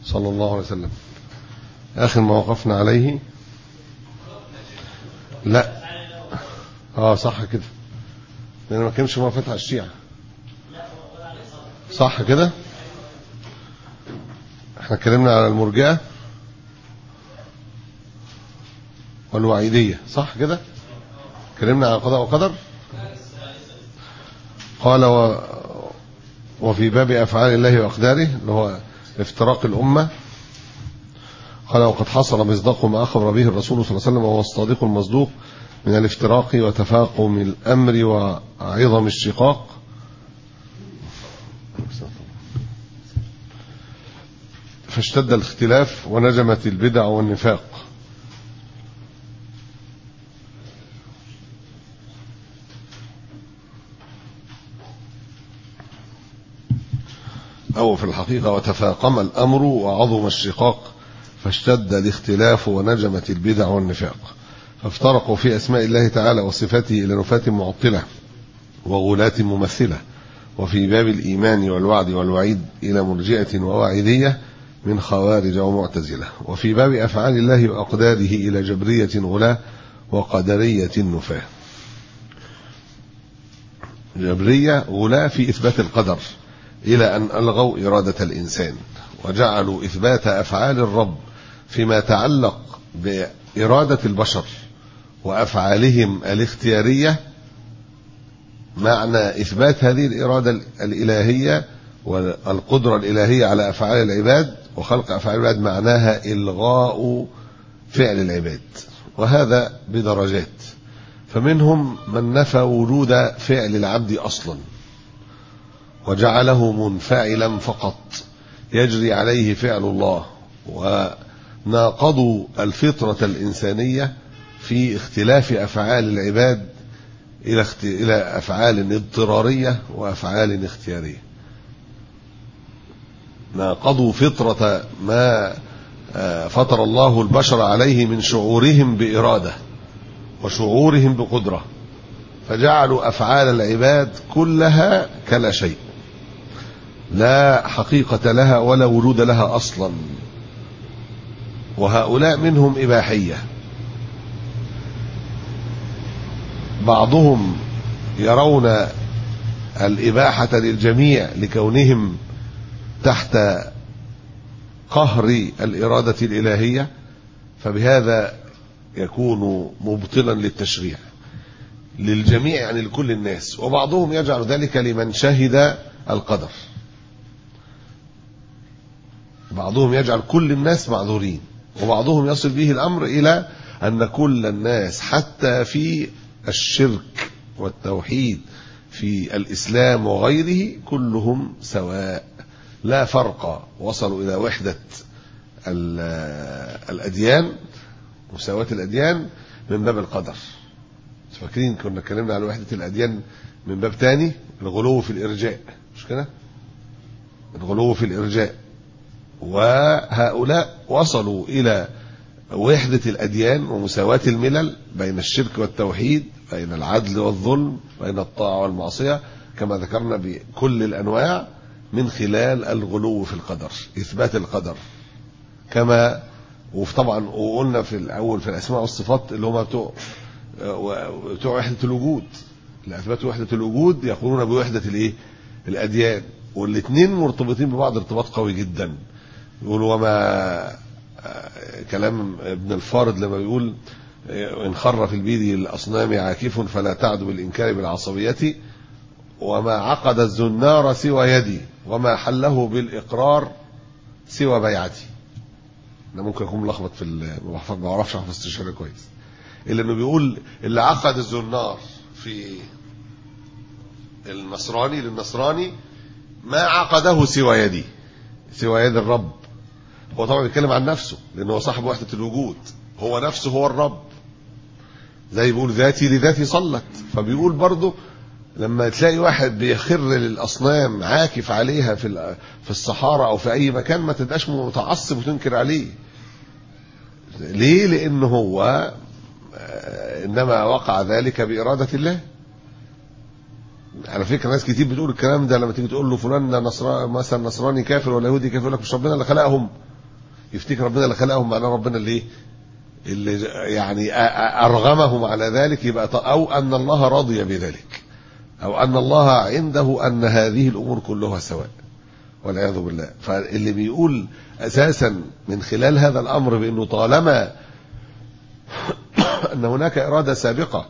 صلى الله عليه وسلم آخر ما وقفنا عليه لا اه صح كده لأن ما كانش ما فتح الشيعة صح كده احنا اتكلمنا على المرجئة والوعيدية صح كده اتكلمنا على قضاء وقدر قال و وفي باب أفعال الله وأقداره اللي هو افتراق الأمة قال وقد حصل مصداق ما أخبر به الرسول صلى الله عليه وسلم وهو الصادق المصدوق من الافتراق وتفاقم الأمر وعظم الشقاق فاشتد الاختلاف ونجمت البدع والنفاق أو في الحقيقة وتفاقم الأمر وعظم الشقاق فاشتد الاختلاف ونجمت البدع والنفاق فافترقوا في أسماء الله تعالى وصفاته إلى نفاة معطلة وغلاة ممثلة وفي باب الإيمان والوعد والوعيد إلى مرجئة وواعدية من خوارج ومعتزلة وفي باب أفعال الله وأقداره إلى جبرية غلاة وقدرية نفاة جبرية غلاة في إثبات القدر إلى أن ألغوا إرادة الإنسان وجعلوا إثبات أفعال الرب فيما يتعلق بإرادة البشر وأفعالهم الاختيارية معنى إثبات هذه الإرادة الإلهية والقدرة الإلهية على أفعال العباد وخلق أفعال العباد معناها إلغاء فعل العباد وهذا بدرجات فمنهم من نفى وجود فعل العبد أصلا وجعله منفعلا فقط يجري عليه فعل الله وناقضوا الفطرة الإنسانية في اختلاف أفعال العباد إلى إلى أفعال اضطرارية وأفعال اختيارية ناقضوا فطرة ما فطر الله البشر عليه من شعورهم بإرادة وشعورهم بقدرة فجعلوا أفعال العباد كلها كلا شيء لا حقيقة لها ولا وجود لها أصلا وهؤلاء منهم إباحية بعضهم يرون الإباحة للجميع لكونهم تحت قهر الإرادة الإلهية فبهذا يكون مبطلا للتشريع للجميع يعني لكل الناس وبعضهم يجعل ذلك لمن شهد القدر بعضهم يجعل كل الناس معذورين وبعضهم يصل به الأمر إلى أن كل الناس حتى في الشرك والتوحيد في الإسلام وغيره كلهم سواء لا فرق وصلوا إلى وحدة الأديان مساواة الأديان من باب القدر فاكرين كنا اتكلمنا على وحدة الأديان من باب تاني الغلو في الإرجاء مش كده الغلو في الإرجاء وهؤلاء وصلوا إلى وحدة الأديان ومساواة الملل بين الشرك والتوحيد بين العدل والظلم بين الطاعة والمعصية كما ذكرنا بكل الأنواع من خلال الغلو في القدر إثبات القدر كما وطبعا وقلنا في الأول في الأسماء والصفات اللي هم بتوع بتوع وحدة الوجود لأثبات وحدة الوجود يقولون بوحدة الإيه؟ الأديان والاثنين مرتبطين ببعض ارتباط قوي جدا يقولوا وما كلام ابن الفارض لما بيقول إن خر في البيد الأصنام عاكف فلا تعد بالإنكار بالعصبية وما عقد الزنار سوى يدي وما حله بالإقرار سوى بيعتي أنا ممكن أكون ملخبط في ما بعرفش أحفظ استشاري كويس إلا إنه بيقول اللي عقد الزنار في النصراني للنصراني ما عقده سوى يدي سوى يد الرب هو طبعا بيتكلم عن نفسه لأنه هو صاحب وحدة الوجود هو نفسه هو الرب زي بيقول ذاتي لذاتي صلت فبيقول برضه لما تلاقي واحد بيخر للأصنام عاكف عليها في في الصحارى أو في أي مكان ما تبقاش متعصب وتنكر عليه ليه لأنه هو إنما وقع ذلك بإرادة الله على فكره ناس كتير بتقول الكلام ده لما تيجي تقول له فلان ده نصراني مثلا نصراني كافر ولا يهودي كافر يقول لك مش ربنا اللي خلقهم يفتكر ربنا اللي خلقهم معناه ربنا اللي ايه اللي يعني ارغمهم على ذلك يبقى او ان الله راضي بذلك او ان الله عنده ان هذه الامور كلها سواء والعياذ بالله فاللي بيقول اساسا من خلال هذا الامر بانه طالما ان هناك اراده سابقه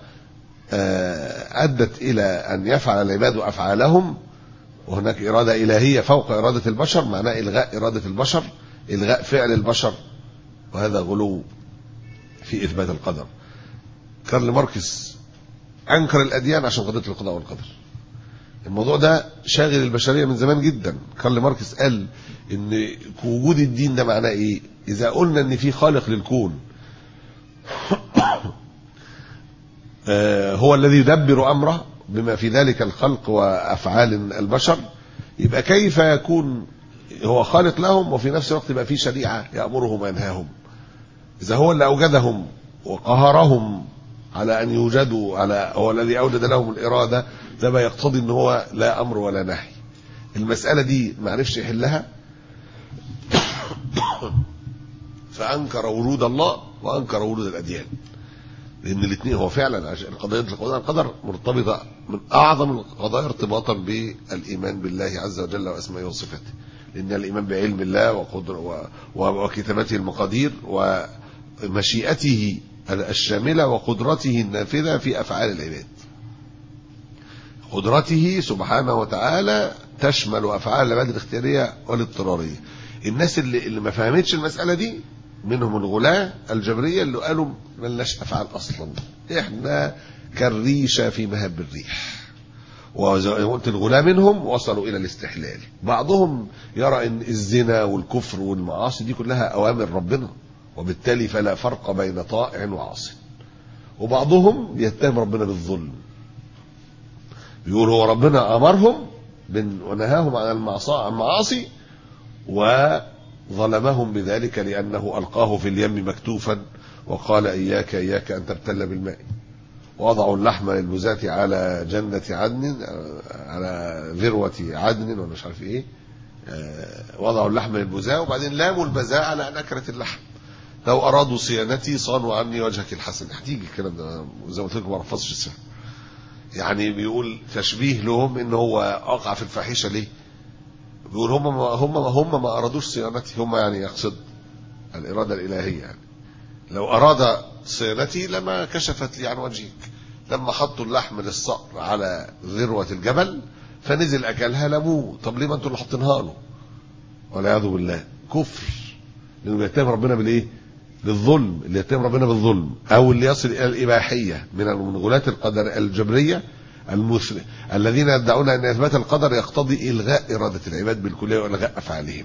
ادت الى ان يفعل العباد افعالهم وهناك اراده الهيه فوق اراده البشر معناه الغاء اراده البشر الغاء فعل البشر وهذا غلو في اثبات القدر كارل ماركس انكر الاديان عشان قضيه القضاء والقدر الموضوع ده شاغل البشريه من زمان جدا كارل ماركس قال ان وجود الدين ده معناه ايه اذا قلنا ان في خالق للكون هو الذي يدبر امره بما في ذلك الخلق وافعال البشر يبقى كيف يكون هو خالق لهم وفي نفس الوقت يبقى في شريعه يامرهم وينهاهم اذا هو اللي اوجدهم وقهرهم على ان يوجدوا على هو الذي اوجد لهم الاراده ده ما يقتضي ان هو لا امر ولا نهي المساله دي ما عرفش يحلها فانكر ورود الله وانكر ورود الاديان لان الاثنين هو فعلا قضيه القضاء القدر مرتبطه من اعظم القضايا ارتباطا بالايمان بالله عز وجل واسمائه وصفاته لان الايمان بعلم الله وقدر وكتابته المقادير ومشيئته الشامله وقدرته النافذه في افعال العباد قدرته سبحانه وتعالى تشمل افعال العباد الاختياريه والاضطراريه الناس اللي, اللي ما فهمتش المساله دي منهم الغلاة الجبرية اللي قالوا ملناش أفعال أصلا إحنا كالريشة في مهب الريح وزي ما قلت الغلاة منهم وصلوا إلى الاستحلال بعضهم يرى أن الزنا والكفر والمعاصي دي كلها أوامر ربنا وبالتالي فلا فرق بين طائع وعاصي وبعضهم يتهم ربنا بالظلم بيقول هو ربنا أمرهم ونهاهم عن المعاصي و ظلمهم بذلك لأنه ألقاه في اليم مكتوفا وقال إياك إياك أن تبتل بالماء وضعوا اللحم للبزاة على جنة عدن على ذروة عدن ولا مش عارف إيه وضعوا اللحم للبزاة وبعدين لاموا البزاء على نكرة اللحم لو أرادوا صيانتي صانوا عني وجهك الحسن هتيجي الكلام ده زي ما قلت لكم ما رفضش السنة يعني بيقول تشبيه لهم ان هو اقع في الفاحشه ليه؟ بيقول هم ما هم ما هم ما ارادوش صيانتي هم يعني يقصد الاراده الالهيه يعني لو اراد صيانتي لما كشفت لي عن وجهك لما حطوا اللحم للصقر على ذروه الجبل فنزل اكلها لموه طب ليه ما انتوا اللي حاطينها له والعياذ بالله كفر لانه بيتهم ربنا بالايه؟ بالظلم اللي يتهم ربنا بالظلم او اللي يصل الى الاباحيه من من غلاة القدر الجبريه المسلم الذين يدعون ان اثبات القدر يقتضي الغاء اراده العباد بالكليه والغاء افعالهم.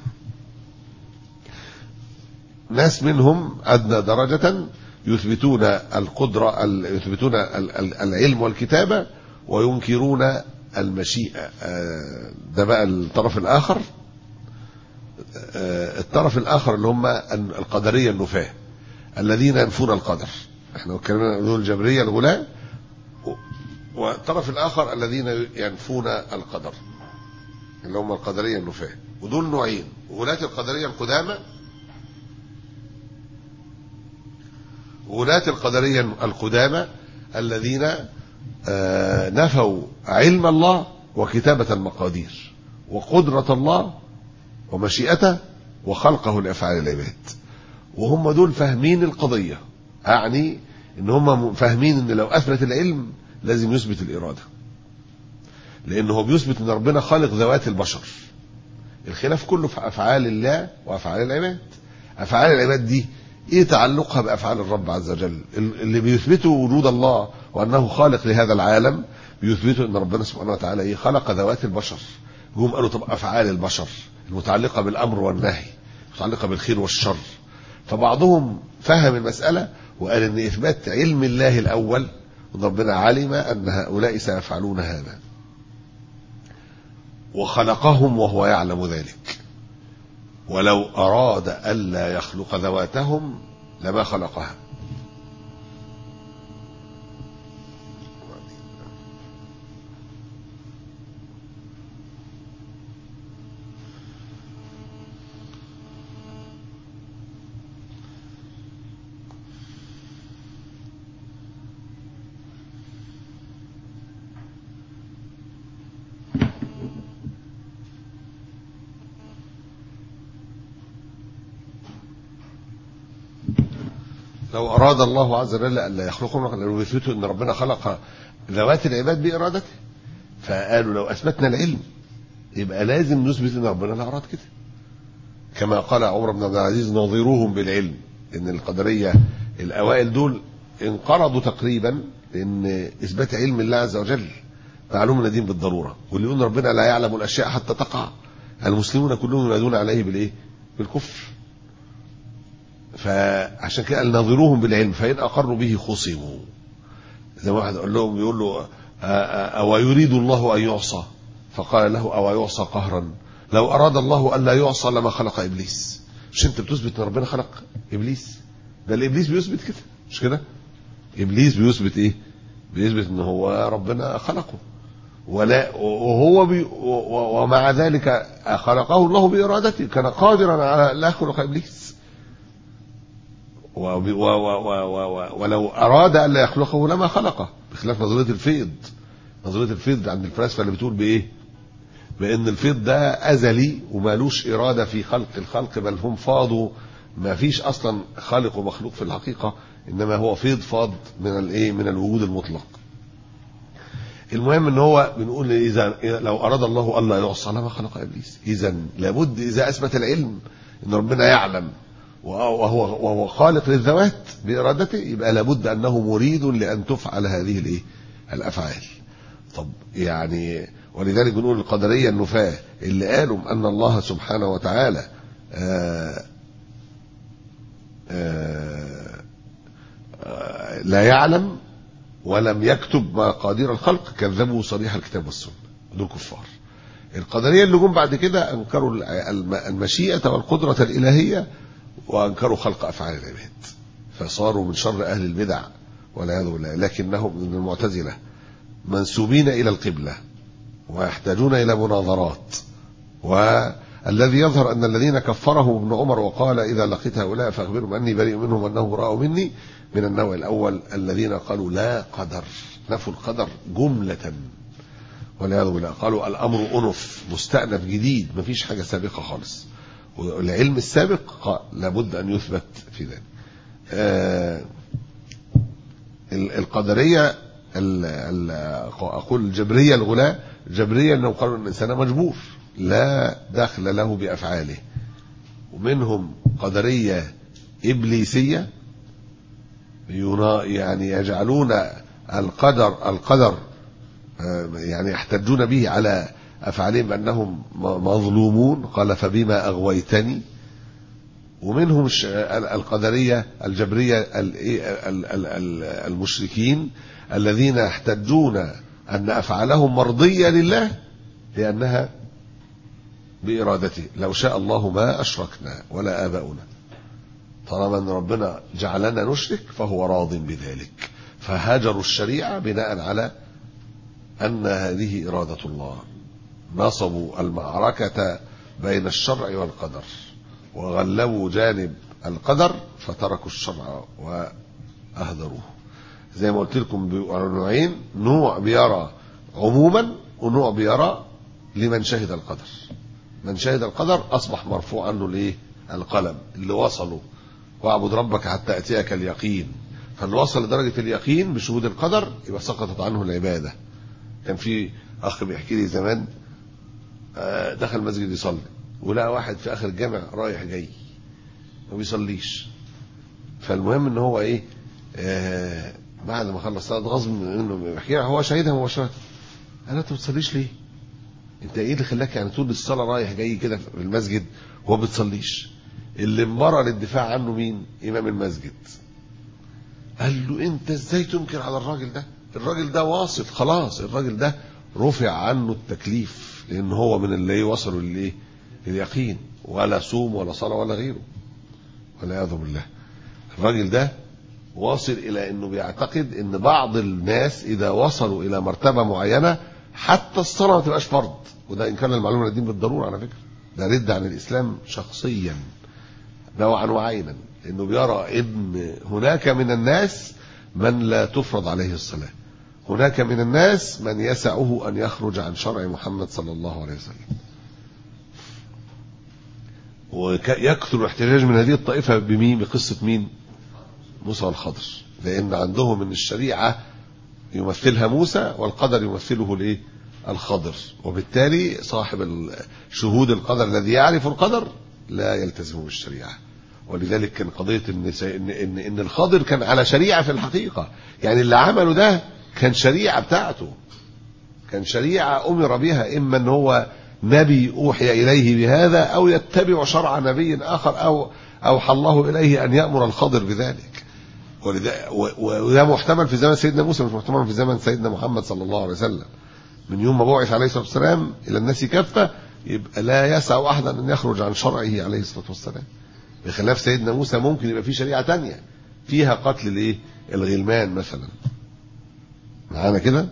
ناس منهم ادنى درجه يثبتون القدره يثبتون العلم والكتابه وينكرون المشيئه ده بقى الطرف الاخر الطرف الاخر اللي هم القدريه النفاه الذين ينفون القدر احنا اتكلمنا دول الجبريه الغلاة والطرف الاخر الذين ينفون القدر اللي هم القدريه النفاه ودول نوعين غلاة القدريه القدامى غلاة القدريه القدامى الذين نفوا علم الله وكتابه المقادير وقدره الله ومشيئته وخلقه لافعال العباد وهم دول فاهمين القضيه اعني ان هم فاهمين ان لو اثبت العلم لازم يثبت الاراده لانه هو بيثبت ان ربنا خالق ذوات البشر الخلاف كله في افعال الله وافعال العباد افعال العباد دي ايه تعلقها بافعال الرب عز وجل اللي بيثبتوا وجود الله وانه خالق لهذا العالم بيثبتوا ان ربنا سبحانه وتعالى ايه خلق ذوات البشر جم قالوا طب افعال البشر المتعلقه بالامر والنهي المتعلقه بالخير والشر فبعضهم فهم المساله وقال ان اثبات علم الله الاول ربنا علم ان هؤلاء سيفعلون هذا وخلقهم وهو يعلم ذلك ولو اراد الا يخلق ذواتهم لما خلقها لو أراد الله عز وجل أن لا يخلقهم لو يثبتوا أن ربنا خلق ذوات العباد بإرادته فقالوا لو أثبتنا العلم يبقى لازم نثبت أن ربنا لا أراد كده كما قال عمر بن عبد العزيز نظيروهم بالعلم ان القدريه الاوائل دول انقرضوا تقريبا لان اثبات علم الله عز وجل معلوم من الدين بالضروره واللي يقول ربنا لا يعلم الاشياء حتى تقع المسلمون كلهم ينادون عليه بالايه؟ بالكفر فعشان كده قال نظروهم بالعلم فان اقروا به خصموا زي ما واحد قال لهم بيقول له او يريد الله ان يعصى فقال له او يعصى قهرا لو أراد الله أن لا يعصى لما خلق إبليس مش أنت بتثبت أن ربنا خلق إبليس ده الإبليس بيثبت كده مش كده إبليس بيثبت إيه بيثبت أن هو ربنا خلقه ولا وهو بي ومع ذلك خلقه الله بإرادته كان قادرا على لا يخلق إبليس ولو أراد أن لا يخلقه لما خلقه بخلاف نظرية الفيض نظرية الفيض عند الفلاسفة اللي بتقول بإيه بان الفيض ده ازلي ومالوش اراده في خلق الخلق بل هم فاضوا ما فيش اصلا خالق ومخلوق في الحقيقه انما هو فيض فاض من الايه من الوجود المطلق المهم ان هو بنقول اذا لو اراد الله الا يعصى لما خلق ابليس اذا لابد اذا اثبت العلم ان ربنا يعلم وهو وهو خالق للذوات بارادته يبقى لابد انه مريد لان تفعل هذه الايه الافعال طب يعني ولذلك بنقول القدريه النفاه اللي قالوا ان الله سبحانه وتعالى آآ آآ آآ لا يعلم ولم يكتب مقادير الخلق كذبوا صريح الكتاب والسنه دول كفار القدريه اللي جم بعد كده انكروا المشيئه والقدره الالهيه وانكروا خلق افعال العباد فصاروا من شر اهل البدع والعياذ بالله لكنهم من المعتزله منسوبين الى القبله ويحتاجون الى مناظرات والذي يظهر ان الذين كفرهم ابن عمر وقال اذا لقيت هؤلاء فاخبرهم اني بريء منهم انهم راوا مني من النوع الاول الذين قالوا لا قدر نفوا القدر جمله والعياذ بالله قالوا الامر انف مستأنف جديد ما فيش حاجه سابقه خالص والعلم السابق لابد ان يثبت في ذلك آه القدريه اقول الجبريه الغلاة الجبريه انهم قالوا ان الانسان مجبور لا دخل له بافعاله ومنهم قدريه ابليسيه يعني يجعلون القدر القدر يعني يحتجون به على افعالهم بانهم مظلومون قال فبما اغويتني ومنهم القدريه الجبريه المشركين الذين يحتجون ان افعالهم مرضيه لله لانها بارادته لو شاء الله ما اشركنا ولا اباؤنا طالما ان ربنا جعلنا نشرك فهو راض بذلك فهاجروا الشريعه بناء على ان هذه اراده الله نصبوا المعركه بين الشرع والقدر وغلبوا جانب القدر فتركوا الشرع واهدروه زي ما قلت لكم نوعين نوع بيرى عموما ونوع بيرى لمن شهد القدر من شهد القدر اصبح مرفوع عنه الايه القلم اللي وصلوا واعبد ربك حتى ياتيك اليقين فاللي وصل لدرجه اليقين بشهود القدر يبقى سقطت عنه العباده كان في اخ بيحكي لي زمان دخل مسجد يصلي ولقى واحد في اخر الجامع رايح جاي ما بيصليش فالمهم ان هو ايه آه بعد ما خلص صلاه غصب منه بيحكي هو شهيدها مباشره قال انت ما بتصليش ليه؟ انت ايه اللي خلاك يعني طول الصلاه رايح جاي كده في المسجد وما بتصليش؟ اللي انبرى للدفاع عنه مين؟ امام المسجد. قال له انت ازاي تنكر على الراجل ده؟ الراجل ده واصل خلاص الراجل ده رفع عنه التكليف لان هو من اللي وصلوا للايه؟ اليقين ولا صوم ولا صلاه ولا غيره. والعياذ بالله. الراجل ده واصل الى انه بيعتقد ان بعض الناس اذا وصلوا الى مرتبه معينه حتى الصلاه ما تبقاش فرض وده ان كان المعلومه الدين بالضروره على فكره ده رد عن الاسلام شخصيا نوعا وعينا لانه بيرى ان هناك من الناس من لا تفرض عليه الصلاه هناك من الناس من يسعه ان يخرج عن شرع محمد صلى الله عليه وسلم ويكثر الاحتجاج من هذه الطائفه بمين بقصه مين موسى والخضر لان عندهم ان الشريعه يمثلها موسى والقدر يمثله الايه الخضر وبالتالي صاحب شهود القدر الذي يعرف القدر لا يلتزم بالشريعه ولذلك كان قضيه ان ان ان, إن الخضر كان على شريعه في الحقيقه يعني اللي عمله ده كان شريعه بتاعته كان شريعه امر بها اما ان هو نبي اوحي اليه بهذا او يتبع شرع نبي اخر او اوحى الله اليه ان يامر الخضر بذلك وده محتمل في زمن سيدنا موسى مش محتمل في زمن سيدنا محمد صلى الله عليه وسلم من يوم ما بعث عليه الصلاه والسلام الى الناس كافه يبقى لا يسع احدا ان يخرج عن شرعه عليه الصلاه والسلام بخلاف سيدنا موسى ممكن يبقى في شريعه تانية فيها قتل الايه الغلمان مثلا معانا كده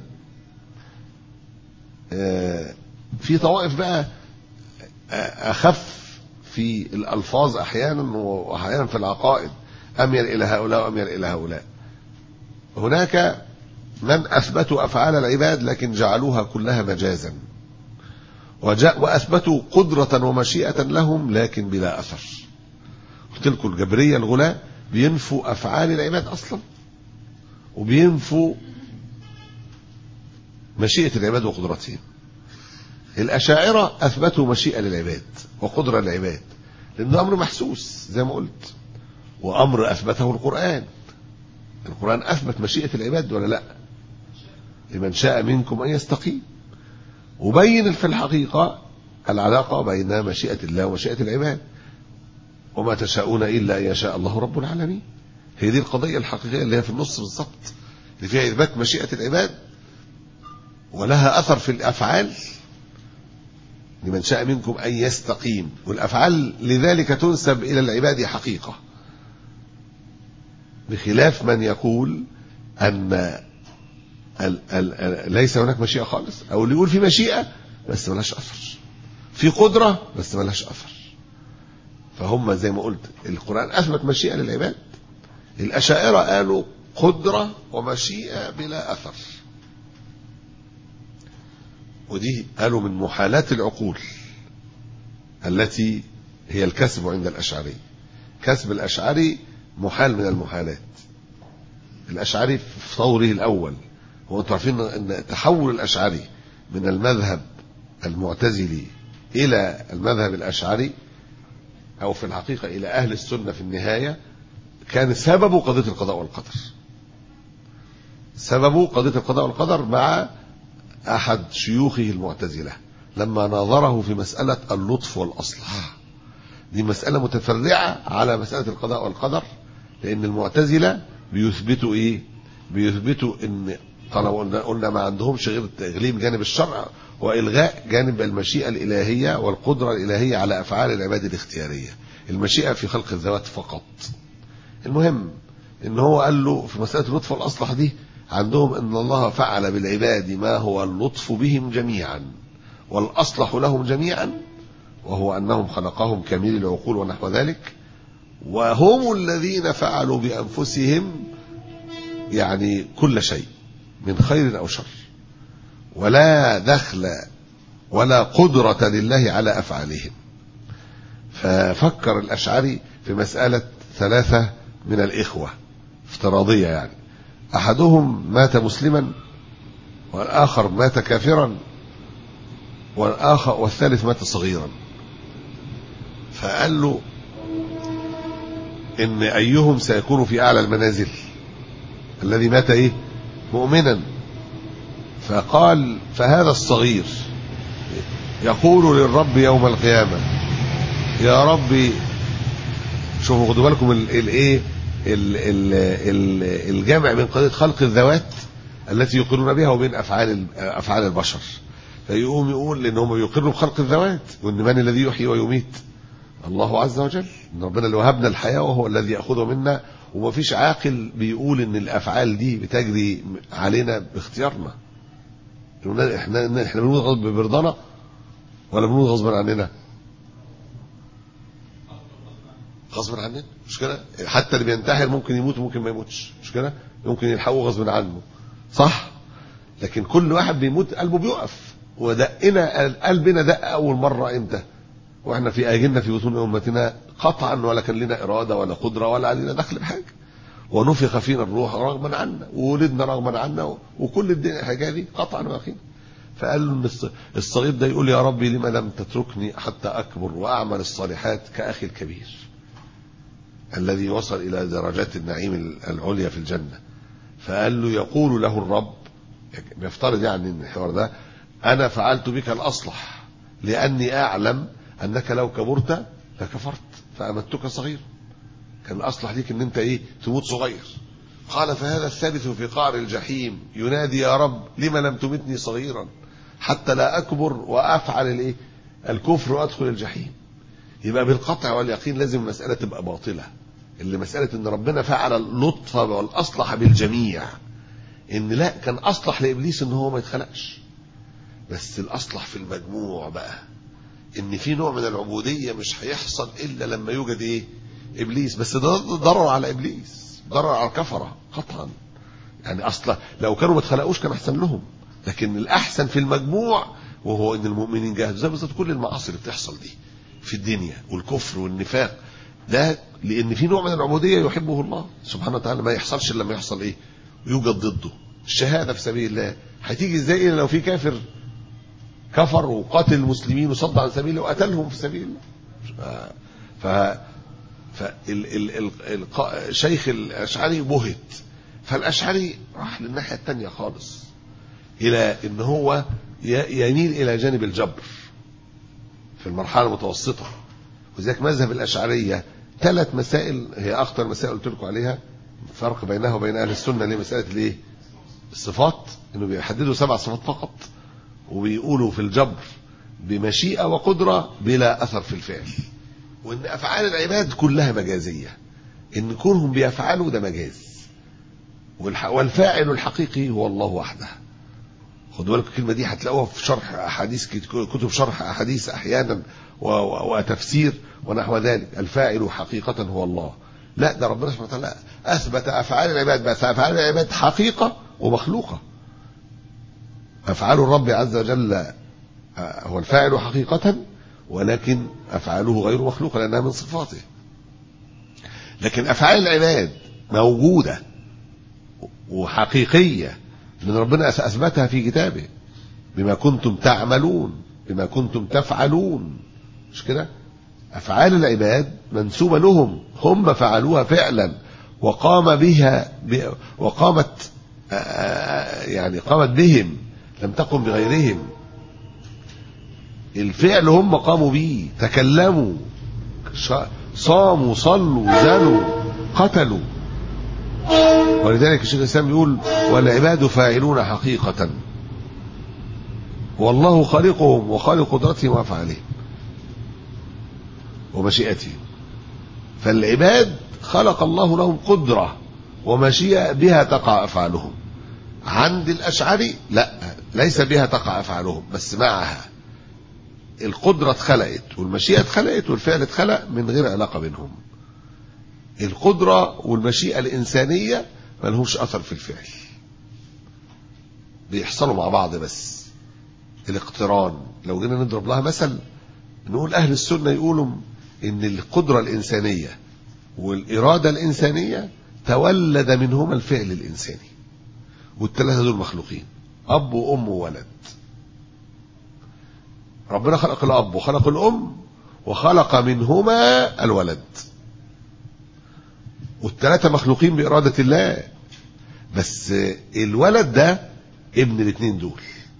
آه في طوائف بقى اخف في الالفاظ احيانا واحيانا في العقائد اميل الى هؤلاء واميل الى هؤلاء هناك من اثبتوا افعال العباد لكن جعلوها كلها مجازا وجاء واثبتوا قدره ومشيئه لهم لكن بلا اثر قلت لكم الجبريه الغلاة بينفوا افعال العباد اصلا وبينفوا مشيئه العباد وقدرتهم الاشاعره اثبتوا مشيئه للعباد وقدره للعباد لانه امر محسوس زي ما قلت وامر اثبته القران القران اثبت مشيئه العباد ولا لا لمن شاء منكم ان يستقيم وبين في الحقيقه العلاقه بين مشيئه الله ومشيئه العباد وما تشاءون الا ان يشاء الله رب العالمين هي دي القضيه الحقيقيه اللي هي في النص بالظبط اللي فيها اثبات مشيئه العباد ولها اثر في الافعال لمن شاء منكم ان يستقيم والافعال لذلك تنسب الى العباد حقيقه بخلاف من يقول ان ال ال ليس هناك مشيئه خالص او اللي يقول في مشيئه بس ملهاش اثر في قدره بس ملهاش اثر فهم زي ما قلت القران اثبت مشيئه للعباد الاشاعره قالوا قدره ومشيئه بلا اثر ودي قالوا من محالات العقول التي هي الكسب عند الاشعري كسب الاشعري محال من المحالات الاشعري في طوره الاول هو انتم عارفين ان تحول الاشعري من المذهب المعتزلي الى المذهب الاشعري او في الحقيقه الى اهل السنه في النهايه كان سببه قضيه القضاء والقدر سببه قضيه القضاء والقدر مع احد شيوخه المعتزله لما ناظره في مساله اللطف والاصلح دي مساله متفرعه على مساله القضاء والقدر لان المعتزله بيثبتوا ايه بيثبتوا ان طالما قلنا ما عندهمش غير تغليب جانب الشرع والغاء جانب المشيئه الالهيه والقدره الالهيه على افعال العباد الاختياريه المشيئه في خلق الذوات فقط المهم ان هو قال له في مساله اللطف والاصلح دي عندهم ان الله فعل بالعباد ما هو اللطف بهم جميعا والاصلح لهم جميعا وهو انهم خلقهم كميل العقول ونحو ذلك وهم الذين فعلوا بانفسهم يعني كل شيء من خير او شر ولا دخل ولا قدرة لله على أفعالهم ففكر الأشعري في مسألة ثلاثة من الإخوة افتراضية يعني أحدهم مات مسلما والآخر مات كافرا والآخر والثالث مات صغيرا فقال له إن أيهم سيكون في أعلى المنازل الذي مات إيه مؤمنا فقال فهذا الصغير يقول للرب يوم القيامة يا ربي شوفوا خدوا بالكم الايه الجمع بين قضية خلق الذوات التي يقرون بها وبين افعال افعال البشر فيقوم يقول ان هم يقروا بخلق الذوات وان من الذي يحيي ويميت الله عز وجل ان ربنا اللي وهبنا الحياه وهو الذي ياخذه منا وما فيش عاقل بيقول ان الافعال دي بتجري علينا باختيارنا احنا احنا بنموت برضانا ولا بنموت غصبا عننا غصبا عننا مش كده حتى اللي بينتحر ممكن يموت وممكن ما يموتش مش كده ممكن يلحقه غصبا عنه صح لكن كل واحد بيموت قلبه بيقف ودقنا قلبنا دق اول مره امتى واحنا في اجلنا في بطون امتنا قطعا ولا كان لنا اراده ولا قدره ولا علينا دخل بحاجه ونفخ فينا الروح رغما عنا وولدنا رغما عنا وكل الدنيا الحاجه دي قطعا ويقينا فقال له ان الصغير ده يقول يا ربي لما لم تتركني حتى اكبر واعمل الصالحات كاخي الكبير الذي وصل الى درجات النعيم العليا في الجنه فقال له يقول له الرب بيفترض يعني ان الحوار ده انا فعلت بك الاصلح لاني اعلم انك لو كبرت لكفرت فامتك صغير كان الاصلح ليك ان انت ايه تموت صغير قال فهذا الثالث في قعر الجحيم ينادي يا رب لما لم تمتني صغيرا حتى لا اكبر وافعل الايه الكفر وادخل الجحيم يبقى بالقطع واليقين لازم المساله تبقى باطله اللي مساله ان ربنا فعل اللطف والاصلح بالجميع ان لا كان اصلح لابليس ان هو ما يتخلقش بس الاصلح في المجموع بقى ان في نوع من العبوديه مش هيحصل الا لما يوجد ايه ابليس بس ده ضرر على ابليس ضرر على الكفره قطعا يعني اصلا لو كانوا ما اتخلقوش كان احسن لهم لكن الاحسن في المجموع وهو ان المؤمنين جاهزوا زي بالظبط كل المعاصي اللي بتحصل دي في الدنيا والكفر والنفاق ده لان في نوع من العبوديه يحبه الله سبحانه وتعالى ما يحصلش الا لما يحصل ايه يوجد ضده الشهاده في سبيل الله هتيجي ازاي لو في كافر كفر وقاتل المسلمين وصد عن سبيله وقتلهم في سبيل الله ف فالشيخ الاشعري بهت فالاشعري راح للناحيه الثانيه خالص الى ان هو يميل الى جانب الجبر في المرحله المتوسطه وذلك مذهب الاشعريه ثلاث مسائل هي اخطر مسائل قلت لكم عليها الفرق بينها وبين اهل السنه اللي مساله الايه الصفات انه بيحددوا سبع صفات فقط وبيقولوا في الجبر بمشيئه وقدره بلا اثر في الفعل وان افعال العباد كلها مجازيه ان كونهم بيفعلوا ده مجاز والفاعل الحقيقي هو الله وحده خدوا بالكم الكلمه دي هتلاقوها في شرح احاديث كتب شرح احاديث احيانا وتفسير ونحو ذلك الفاعل حقيقه هو الله لا ده ربنا سبحانه وتعالى اثبت افعال العباد بس افعال العباد حقيقه ومخلوقه افعال الرب عز وجل هو الفاعل حقيقه ولكن افعاله غير مخلوقه لانها من صفاته لكن افعال العباد موجوده وحقيقيه من ربنا اثبتها في كتابه بما كنتم تعملون بما كنتم تفعلون مش كده افعال العباد منسوبه لهم هم فعلوها فعلا وقام بها وقامت يعني قامت بهم لم تقم بغيرهم الفعل هم قاموا به تكلموا صاموا صلوا زنوا قتلوا ولذلك الشيخ الاسلام يقول والعباد فاعلون حقيقة والله خالقهم وخالق قدرتهم وافعالهم ومشيئتهم فالعباد خلق الله لهم قدرة ومشيئة بها تقع أفعالهم عند الأشعري لا ليس بها تقع أفعالهم بس معها القدرة اتخلقت والمشيئة اتخلقت والفعل اتخلق من غير علاقة بينهم القدرة والمشيئة الإنسانية ما لهمش أثر في الفعل بيحصلوا مع بعض بس الاقتران لو جينا نضرب لها مثل نقول أهل السنة يقولوا إن القدرة الإنسانية والإرادة الإنسانية تولد منهما الفعل الإنساني والثلاثة دول مخلوقين أب وأم وولد ربنا خلق الأب وخلق الأم وخلق منهما الولد والثلاثة مخلوقين بإرادة الله بس الولد ده ابن الاثنين دول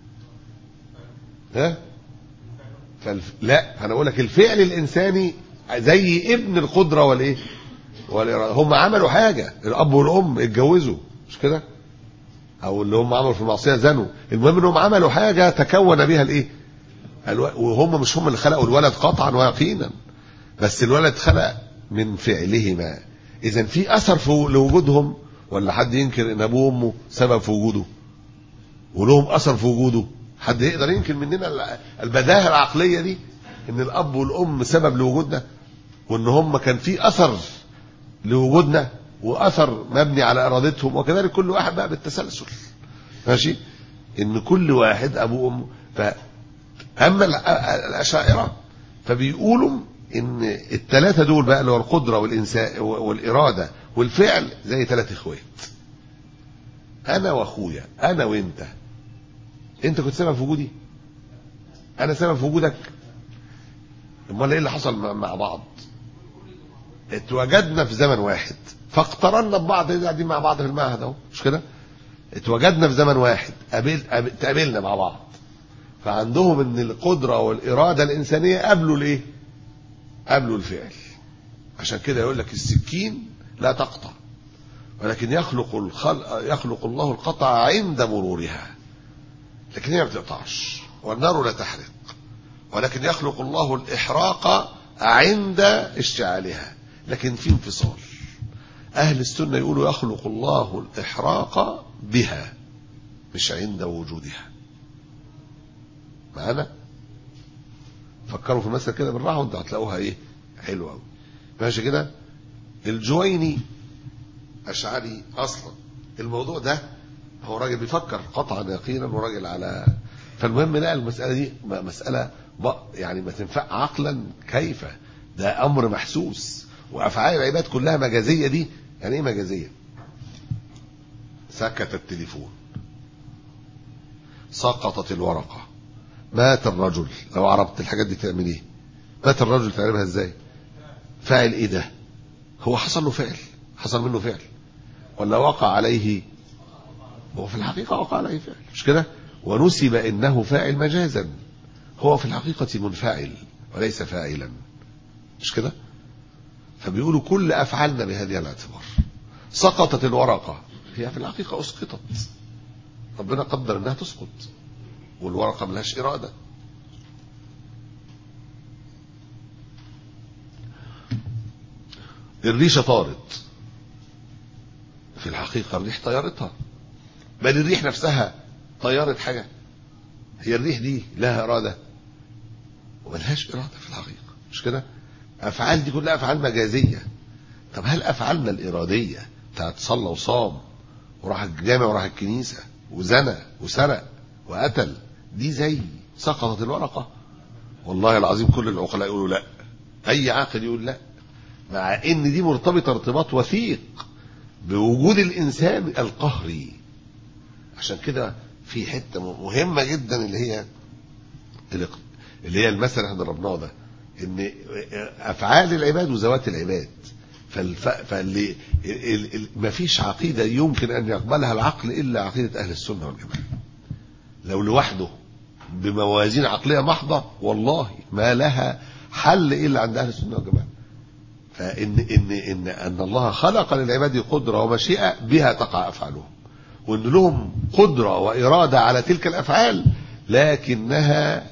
ها فالف... لا انا اقول لك الفعل الانساني زي ابن القدره والايه والاراده هم عملوا حاجه الاب والام اتجوزوا مش كده او اللي هم عملوا في المعصيه زنوا المهم انهم عملوا حاجه تكون بها الايه الو... وهم مش هم اللي خلقوا الولد قطعا ويقينا بس الولد خلق من فعلهما اذا في اثر في لوجودهم ولا حد ينكر ان ابوه وامه سبب في وجوده ولهم اثر في وجوده حد يقدر ينكر مننا البداهه العقليه دي ان الاب والام سبب لوجودنا وان هم كان في اثر لوجودنا واثر مبني على ارادتهم وكذلك كل واحد بقى بالتسلسل ماشي ان كل واحد ابوه وامه ف اما الاشاعره فبيقولوا ان الثلاثه دول بقى اللي هو القدره والانسان والاراده والفعل زي ثلاث اخوات انا واخويا انا وانت انت كنت سبب في وجودي انا سبب في وجودك امال ايه اللي حصل مع- مع بعض اتوجدنا في زمن واحد فاقترنا ببعض قاعدين مع بعض في المعهد اهو مش كده اتوجدنا في زمن واحد قابل قابل- تقابلنا مع بعض فعندهم ان القدره والاراده الانسانيه قبلوا الايه قبلوا الفعل عشان كده يقول لك السكين لا تقطع ولكن يخلق الخلق يخلق الله القطع عند مرورها لكن هي ما بتقطعش والنار لا تحرق ولكن يخلق الله الإحراق عند اشتعالها لكن في انفصال أهل السنة يقولوا يخلق الله الإحراق بها مش عند وجودها معانا فكروا في المسألة كده بالراحة وانتوا هتلاقوها ايه حلوة قوي ماشي كده الجويني أشعري أصلا الموضوع ده هو راجل بيفكر قطعا يقينا وراجل على فالمهم لا المسألة دي م- مسألة ب- يعني ما تنفع عقلا كيف ده أمر محسوس وأفعال العباد كلها مجازية دي يعني إيه مجازية سكت التليفون سقطت الورقة مات الرجل لو عرفت الحاجات دي تعمل ايه مات الرجل تعرفها ازاي فاعل ايه ده هو حصل له فعل حصل منه فعل ولا وقع عليه هو في الحقيقة وقع عليه فعل مش كده ونسب انه فاعل مجازا هو في الحقيقة منفعل وليس فاعلا مش كده فبيقولوا كل افعالنا بهذه الاعتبار سقطت الورقة هي في الحقيقة اسقطت ربنا قدر انها تسقط والورقة ملهاش إرادة الريشة طارت في الحقيقة الريح طيرتها بل الريح نفسها طيرت حاجة هي الريح دي لها إرادة وملهاش إرادة في الحقيقة مش كده أفعال دي كلها أفعال مجازية طب هل أفعالنا الإرادية بتاعت صلى وصام وراح الجامع وراح الكنيسة وزنى وسرق وقتل دي زي سقطت الورقة والله العظيم كل العقلاء يقولوا لا أي عاقل يقول لا مع إن دي مرتبطة ارتباط وثيق بوجود الإنسان القهري عشان كده في حتة مهمة جدا اللي هي اللي هي المثل اللي احنا ضربناه ده ان افعال العباد وذوات العباد فالف... فاللي ال... ال... ما فيش عقيدة يمكن ان يقبلها العقل الا عقيدة اهل السنة والجماعة لو لوحده بموازين عقلية محضة والله ما لها حل الا عند اهل السنة والجماعة فان ان ان ان الله خلق للعباد قدرة ومشيئة بها تقع افعالهم وان لهم قدرة وإرادة على تلك الافعال لكنها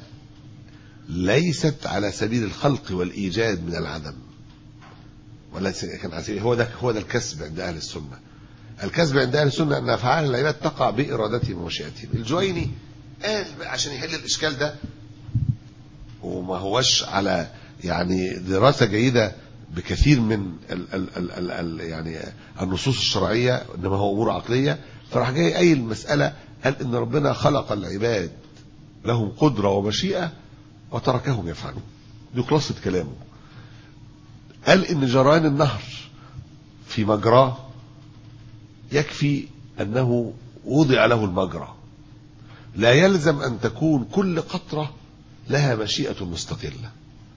ليست على سبيل الخلق والإيجاد من العدم ولا كان على سبيل هو ده هو ده الكسب عند أهل السنة الكسب عند أهل السنة أن أفعال العباد تقع بإرادتهم ومشيئتهم الجويني قال عشان يحل الإشكال ده وما هوش على يعني دراسة جيدة بكثير من ال ال ال ال ال يعني النصوص الشرعية إنما هو أمور عقلية فراح جاي أي المسألة قال إن ربنا خلق العباد لهم قدرة ومشيئة وتركهم يفعلون دي خلاصة كلامه قال ان جريان النهر في مجراه يكفي انه وضع له المجرى لا يلزم ان تكون كل قطرة لها مشيئة مستقلة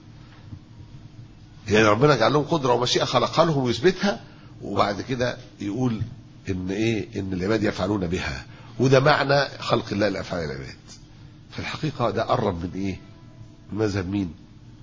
يعني ربنا جعل لهم قدرة ومشيئة خلقها لهم ويثبتها وبعد كده يقول ان ايه ان العباد يفعلون بها وده معنى خلق الله لافعال العباد في الحقيقة ده قرب من ايه مذهب مين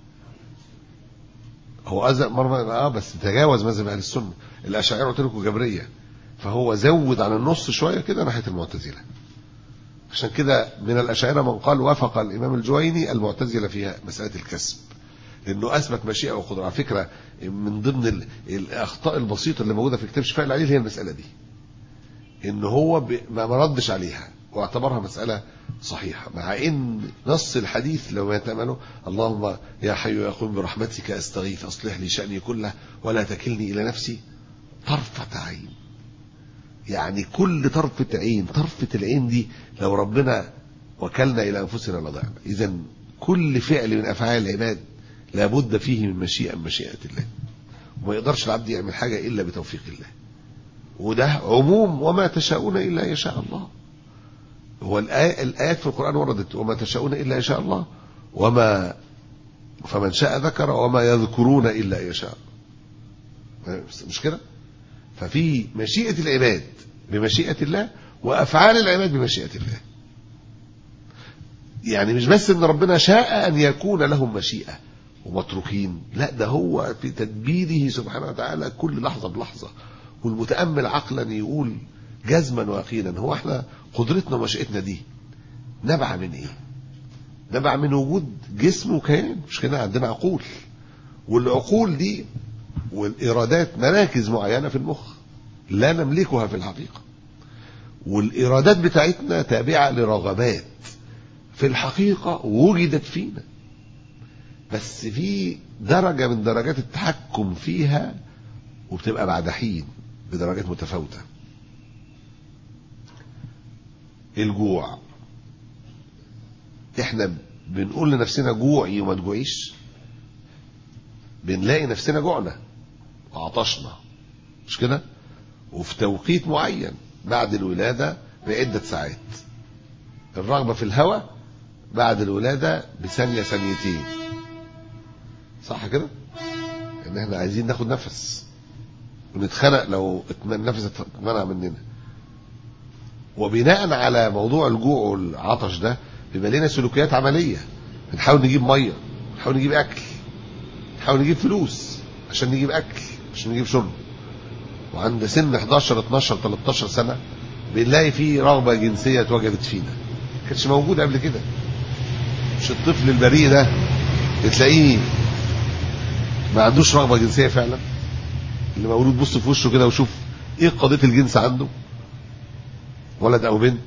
هو أزل مرة اه بس تجاوز مذهب اهل السنه الاشاعره قلت لكم جبريه فهو زود عن النص شويه كده ناحيه المعتزله عشان كده من الاشاعره من قال وافق الامام الجويني المعتزله فيها مساله الكسب لانه اثبت مشيئه وقدره على فكره من ضمن الاخطاء البسيطه اللي موجوده في كتاب شفاء العليل هي المساله دي ان هو ما ردش عليها واعتبرها مسألة صحيحة مع ان نص الحديث لو يتأمله اللهم يا حي يا قوم برحمتك استغيث اصلح لي شأني كله ولا تكلني الى نفسي طرفة عين يعني كل طرفة عين طرفة العين دي لو ربنا وكلنا الى انفسنا لضعنا اذا كل فعل من افعال العباد لابد فيه من مشيئة من مشيئة الله وما يقدرش العبد يعمل حاجة إلا بتوفيق الله وده عموم وما تشاءون إلا يشاء الله هو الآية الآيات في القرآن وردت وما تشاءون إلا يشاء الله وما فمن شاء ذكر وما يذكرون إلا يشاء مش كده ففي مشيئة العباد بمشيئة الله وأفعال العباد بمشيئة الله يعني مش بس ان ربنا شاء ان يكون لهم مشيئة ومتروكين لا ده هو في تدبيره سبحانه وتعالى كل لحظة بلحظة والمتأمل عقلا يقول جزما ويقينا هو احنا قدرتنا ومشيئتنا دي نبع من ايه نبع من وجود جسم وكيان مش كده عندنا عقول والعقول دي والإرادات مراكز معينة في المخ لا نملكها في الحقيقة والإرادات بتاعتنا تابعة لرغبات في الحقيقة وجدت فينا بس في درجة من درجات التحكم فيها وبتبقى بعد حين بدرجات متفاوتة الجوع احنا بنقول لنفسنا جوعي وما تجوعيش بنلاقي نفسنا جوعنا وعطشنا مش كده وفي توقيت معين بعد الولادة بعدة ساعات الرغبة في الهواء بعد الولادة بثانية ثانيتين صح كده ان احنا عايزين ناخد نفس ونتخنق لو النفس اتمنع مننا وبناء على موضوع الجوع والعطش ده بيبقى لنا سلوكيات عملية بنحاول نجيب مية نحاول نجيب اكل نحاول نجيب فلوس عشان نجيب اكل عشان نجيب شرب وعند سن 11 12 13 سنة بنلاقي فيه رغبة جنسية اتوجدت فينا كانتش موجودة قبل كده مش الطفل البريء ده بتلاقيه ما عندوش رغبة جنسية فعلا اللي مولود بص في وشه كده وشوف ايه قضية الجنس عنده ولد او بنت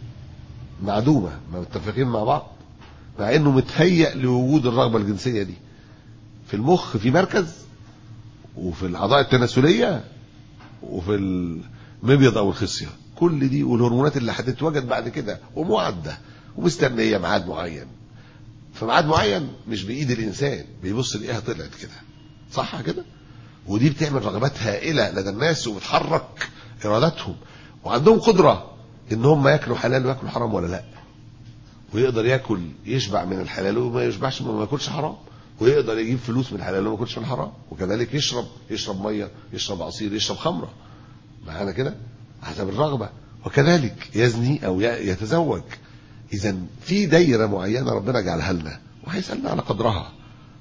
معدومة ما متفقين مع بعض مع انه متهيأ لوجود الرغبة الجنسية دي في المخ في مركز وفي الاعضاء التناسلية وفي المبيض او الخصية كل دي والهرمونات اللي هتتوجد بعد كده ومعدة ومستنية ميعاد معين فميعاد معين مش بايد الانسان بيبص يلاقيها طلعت كده صح كده ودي بتعمل رغبات هائلة لدى الناس وبتحرك ارادتهم وعندهم قدرة ان هم ياكلوا حلال وياكلوا حرام ولا لا ويقدر ياكل يشبع من الحلال وما يشبعش ما ياكلش حرام ويقدر يجيب فلوس من الحلال وما ياكلش من الحرام وكذلك يشرب يشرب ميه يشرب عصير يشرب خمره معانا كده حسب الرغبه وكذلك يزني او يتزوج اذا في دايره معينه ربنا جعلها لنا وهيسالنا على قدرها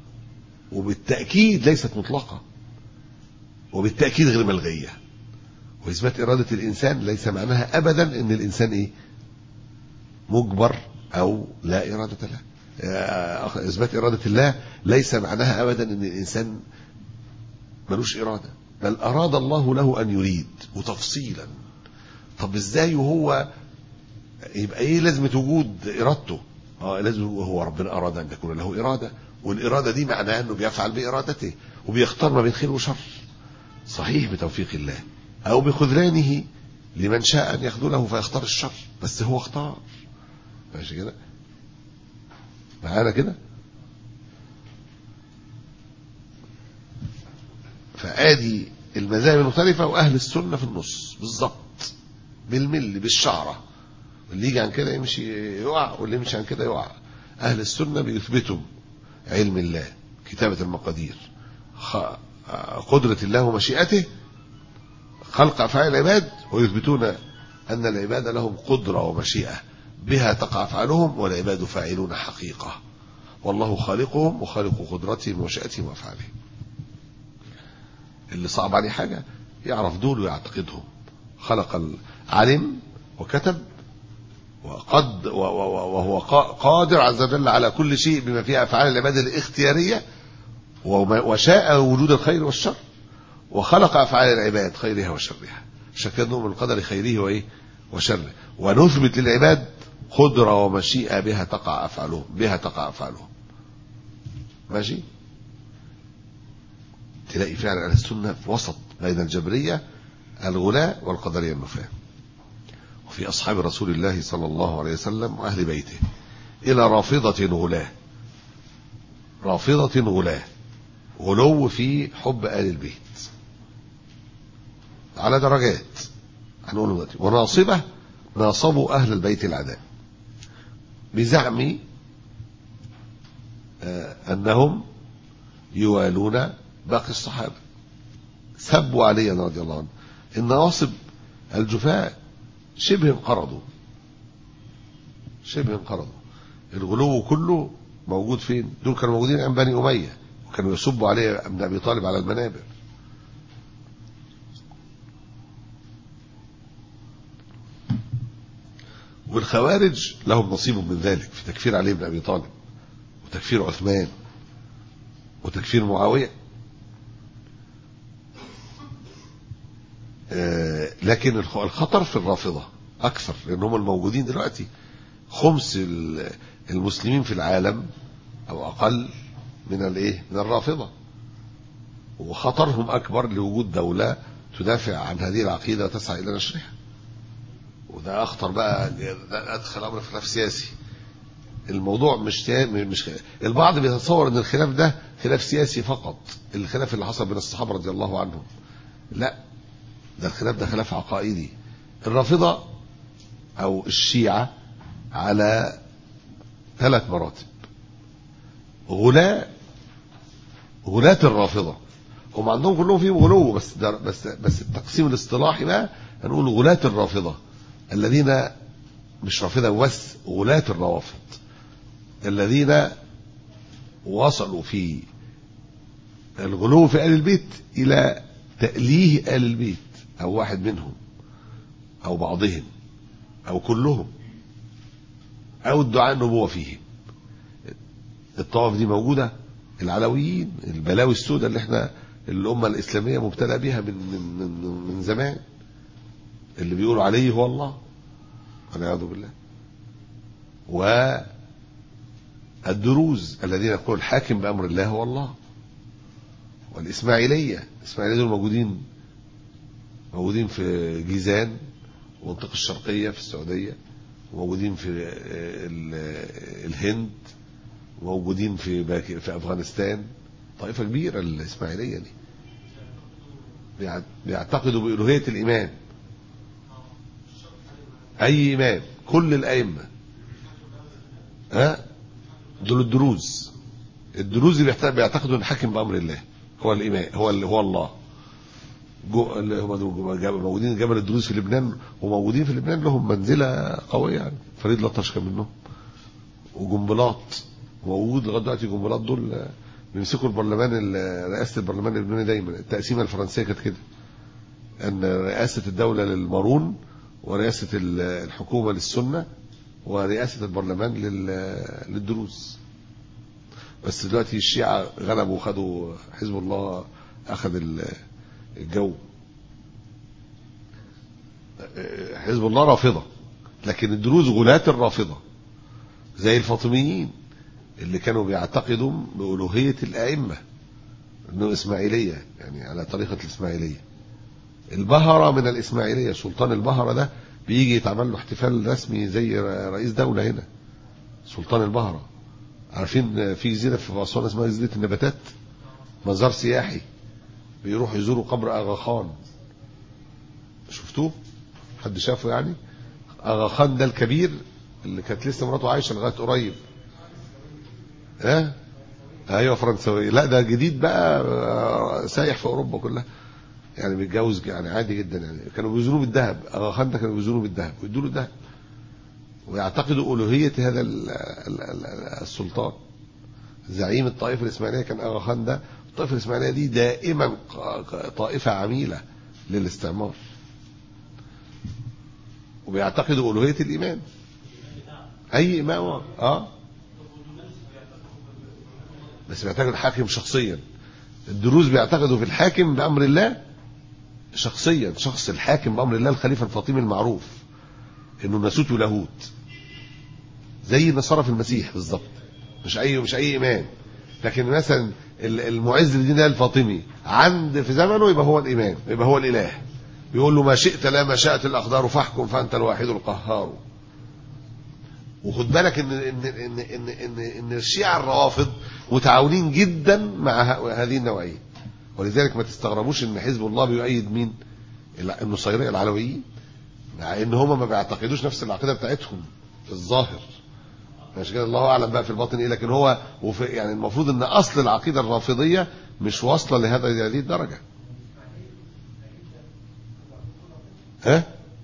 وبالتاكيد ليست مطلقه وبالتاكيد غير ملغيه واثبات اراده الانسان ليس معناها ابدا ان الانسان ايه مجبر او لا اراده له اثبات اراده الله ليس معناها ابدا ان الانسان ملوش اراده بل اراد الله له ان يريد وتفصيلا طب ازاي وهو يبقى ايه لازمه وجود ارادته اه لازم هو ربنا اراد ان يكون له اراده والاراده دي معناها انه بيفعل بارادته وبيختار ما بين خير وشر صحيح بتوفيق الله او بخذلانه لمن شاء ان يخذله فيختار الشر بس هو اختار ماشي كده معانا كده فادي المذاهب المختلفه واهل السنه في النص بالظبط بالملي بالشعره واللي يجي عن كده يمشي يقع واللي يمشي عن كده يقع اهل السنه بيثبتوا علم الله كتابه المقادير قدره الله ومشيئته خلق افعال العباد ويثبتون ان العباد لهم قدره ومشيئه بها تقع افعالهم والعباد فاعلون حقيقه والله خالقهم وخالق قدرتهم ومشيئتهم وافعالهم اللي صعب عليه حاجه يعرف دول ويعتقدهم خلق علم وكتب وقد وهو قادر عز وجل على كل شيء بما فيه افعال العباد الاختياريه وشاء وجود الخير والشر وخلق افعال العباد خيرها وشرها عشان كده نؤمن بالقدر خيره وايه وشره ونثبت للعباد قدره ومشيئه بها تقع افعالهم بها تقع افعالهم ماشي تلاقي فعلا اهل السنه في وسط بين الجبريه الغلاة والقدريه النفاه وفي اصحاب رسول الله صلى الله عليه وسلم واهل بيته الى رافضه غلاة رافضة غلاة غلو في حب آل البيت على درجات هنقول دلوقتي وناصبة ناصبوا أهل البيت العداء بزعم آه، أنهم يوالون باقي الصحابة سبوا عليا رضي الله عنه النواصب الجفاء شبه انقرضوا شبه انقرضوا الغلو كله موجود فين دول كانوا موجودين عند بني أمية وكانوا يصبوا عليه ابن أبي طالب على المنابر والخوارج لهم نصيب من ذلك في تكفير علي بن أبي طالب وتكفير عثمان وتكفير معاوية آه، لكن الخ- الخطر في الرافضة أكثر لأن هم الموجودين دلوقتي خمس ال- المسلمين في العالم أو أقل من الإيه من الرافضة وخطرهم أكبر لوجود دولة تدافع عن هذه العقيدة وتسعى إلى نشرها وده أخطر بقى ده أدخل أمر في خلاف سياسي الموضوع مش تا- مش البعض بيتصور ان الخلاف ده خلاف سياسي فقط الخلاف اللي حصل بين الصحابه رضي الله عنهم لا ده الخلاف ده خلاف عقائدي الرافضه او الشيعه على ثلاث مراتب غلاة غلاة الرافضه هم عندهم كلهم فيهم غلو بس ده بس بس التقسيم الاصطلاحي بقى هنقول غلاة الرافضه الذين مش رافضه بس غلاة الروافض الذين وصلوا في الغلو في آل البيت إلى تأليه آل البيت أو واحد منهم أو بعضهم أو كلهم أو ادعاء النبوة فيهم الطوائف دي موجودة العلويين البلاوي السوداء اللي احنا الأمة الإسلامية مبتلى بها من, من, من, من زمان اللي بيقولوا عليه هو الله والعياذ بالله و الدروز الذين يقول الحاكم بأمر الله هو الله والإسماعيلية الإسماعيلية دول موجودين موجودين في جيزان ومنطقة الشرقية في السعودية وموجودين في ال- الهند وموجودين في باكي في أفغانستان طائفة كبيرة الإسماعيلية دي بيع- بيعتقدوا بألوهية الإمام أي إمام كل الأئمة ها دول الدروز الدروز اللي بيعت- بيعتقدوا ان الحاكم بامر الله هو الامام هو ال- هو الله جو اللي هم دول جاب- موجودين جبل الدروز في لبنان وموجودين في لبنان لهم منزله قويه يعني فريد لطش كان منهم وجنبلاط موجود لغايه دلوقتي جنبلاط دول آه، بيمسكوا البرلمان ال- رئاسه البرلمان اللبناني دايما التقسيمه الفرنسيه كانت كده ان رئاسه الدوله للمارون ورئاسه ال- الحكومه للسنه ورئاسة البرلمان لل- للدروز بس دلوقتي الشيعة غلبوا وخدوا حزب الله أخذ ال- الجو حزب الله رافضة لكن الدروز غلاة الرافضة زي الفاطميين اللي كانوا بيعتقدوا بألوهية الأئمة انه إسماعيلية يعني على طريقة الإسماعيلية البهرة من الإسماعيلية سلطان البهرة ده بيجي يتعمل له احتفال رسمي زي رئيس دولة هنا سلطان البهرة عارفين في جزيرة في أسوان اسمها جزيرة النباتات مزار سياحي بيروحوا يزوروا قبر أغا خان شفتوه حد شافه يعني أغا خان ده الكبير اللي كانت لسه مراته عايشة لغاية قريب ها ايوه فرنساوي لا ده جديد بقى آه، سايح في اوروبا كلها يعني بيتجوز يعني عادي جدا يعني كانوا بيزوروه بالذهب اغا خان ده كانوا بيزوروه بالذهب ويدوا له الذهب ويعتقدوا الوهيه هذا ال- ال- ال- السلطان زعيم الطائفه الاسماعيليه كان اغا خان ده الطائفه الاسماعيليه دي دائما ق- ق- طائفه عميله للاستعمار وبيعتقدوا الوهيه الامام اي امام اه بس بيعتقد الحاكم شخصيا الدروز بيعتقدوا في الحاكم بامر الله شخصيا شخص الحاكم بامر الله الخليفه الفاطمي المعروف انه ناسوت ولاهوت زي النصارى في المسيح بالظبط مش اي مش اي امام لكن مثلا ال- المعز لدين الله الفاطمي عند في زمنه يبقى هو الامام يبقى هو الاله بيقول له ما شئت لا ما شاءت الاقدار فاحكم فانت الواحد القهار وخد بالك ان ان ان ان ان, إن الشيعة الروافض متعاونين جدا مع ه- هذه النوعية ولذلك ما تستغربوش ان حزب الله بيؤيد مين الع- النصيرية العلويين مع ان هم ما بيعتقدوش نفس العقيدة بتاعتهم في الظاهر عشان كده الله اعلم بقى في الباطن ايه لكن هو وفي يعني المفروض ان اصل العقيدة الرافضية مش واصلة لهذا هذه الدرجة ها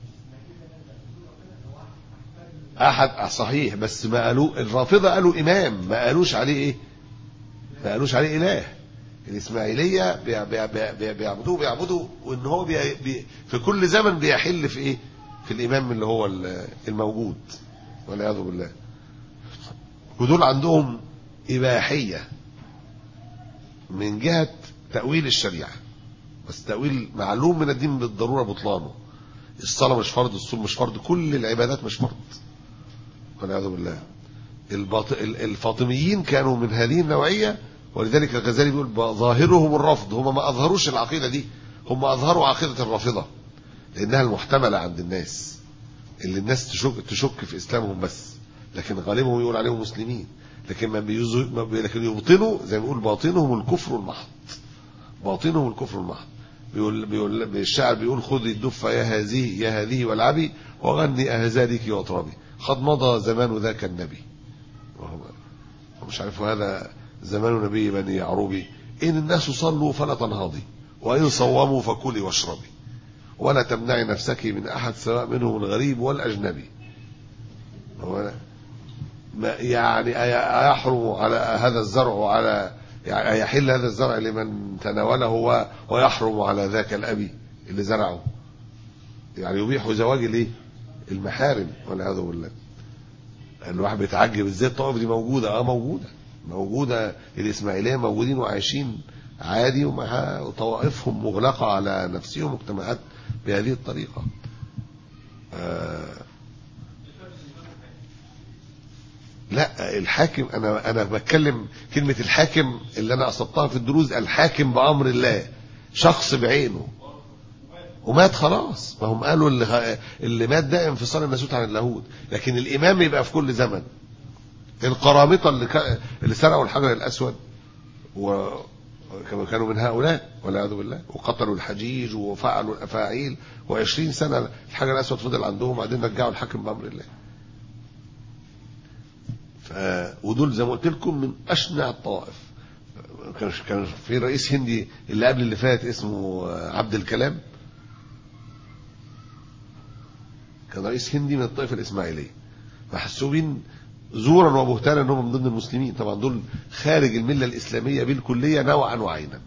احد صحيح بس ما قالوا الرافضه قالوا امام ما قالوش عليه ايه ما قالوش عليه اله الاسماعيليه بي- بي- بي- بي- بيعبدوه بيعبدوا وان هو بي بي في كل زمن بيحل في ايه في الامام اللي هو ال- الموجود والعياذ بالله ودول عندهم اباحيه من جهه تاويل الشريعه بس تاويل معلوم من الدين بالضروره بطلانه الصلاه مش فرض الصوم مش فرض كل العبادات مش فرض والعياذ بالله الباط... ال- الفاطميين كانوا من هذه النوعية ولذلك الغزالي بيقول ب- ظاهرهم الرفض هم ما أظهروش العقيدة دي هم أظهروا عقيدة الرافضة لأنها المحتملة عند الناس اللي الناس تشك, تشك في إسلامهم بس لكن غالبهم يقول عليهم مسلمين لكن ما بيزو... ما بي... لكن يبطنوا زي ما بيقول باطنهم الكفر المحض باطنهم الكفر المحض بيقول بيقول الشاعر بيقول خذي الدف يا هذه يا هذه والعبي وغني أهزالك واطربي قد مضى زمان ذاك النبي وهو مش عارف هذا زمان نبي بني يعروبي إن الناس صلوا فلا تنهضي وإن صوموا فكلي واشربي ولا تمنعي نفسك من أحد سواء منهم الغريب والأجنبي هو ما يعني أي- أيحرم على هذا الزرع وعلى يعني أيحل هذا الزرع لمن تناوله و- ويحرم على ذاك الأبي اللي زرعه يعني يبيح زواج الايه المحارم والعياذ بالله الواحد بيتعجب ازاي الطوائف دي موجوده اه موجوده موجوده الاسماعيليه موجودين وعايشين عادي ومع طوائفهم مغلقه على نفسهم مجتمعات بهذه الطريقه آه لا الحاكم انا انا بتكلم كلمه الحاكم اللي انا قصدتها في الدروز الحاكم بامر الله شخص بعينه ومات خلاص ما هم قالوا اللي, اللي مات ده انفصال الناسوت عن اللاهوت لكن الامام يبقى في كل زمن القرامطه اللي ك... اللي سرقوا الحجر الاسود و كانوا- كانوا من هؤلاء والعياذ بالله وقتلوا الحجيج وفعلوا الافاعيل و20 سنه الحجر الاسود فضل عندهم بعدين رجعوا الحاكم بامر الله ف... ودول زي ما قلت لكم من اشنع الطوائف كان كان في رئيس هندي اللي قبل اللي فات اسمه عبد الكلام كان رئيس هندي من الطائفه الاسماعيليه محسوبين زورا وبهتانا انهم من ضمن المسلمين طبعا دول خارج المله الاسلاميه بالكليه نوعا وعينا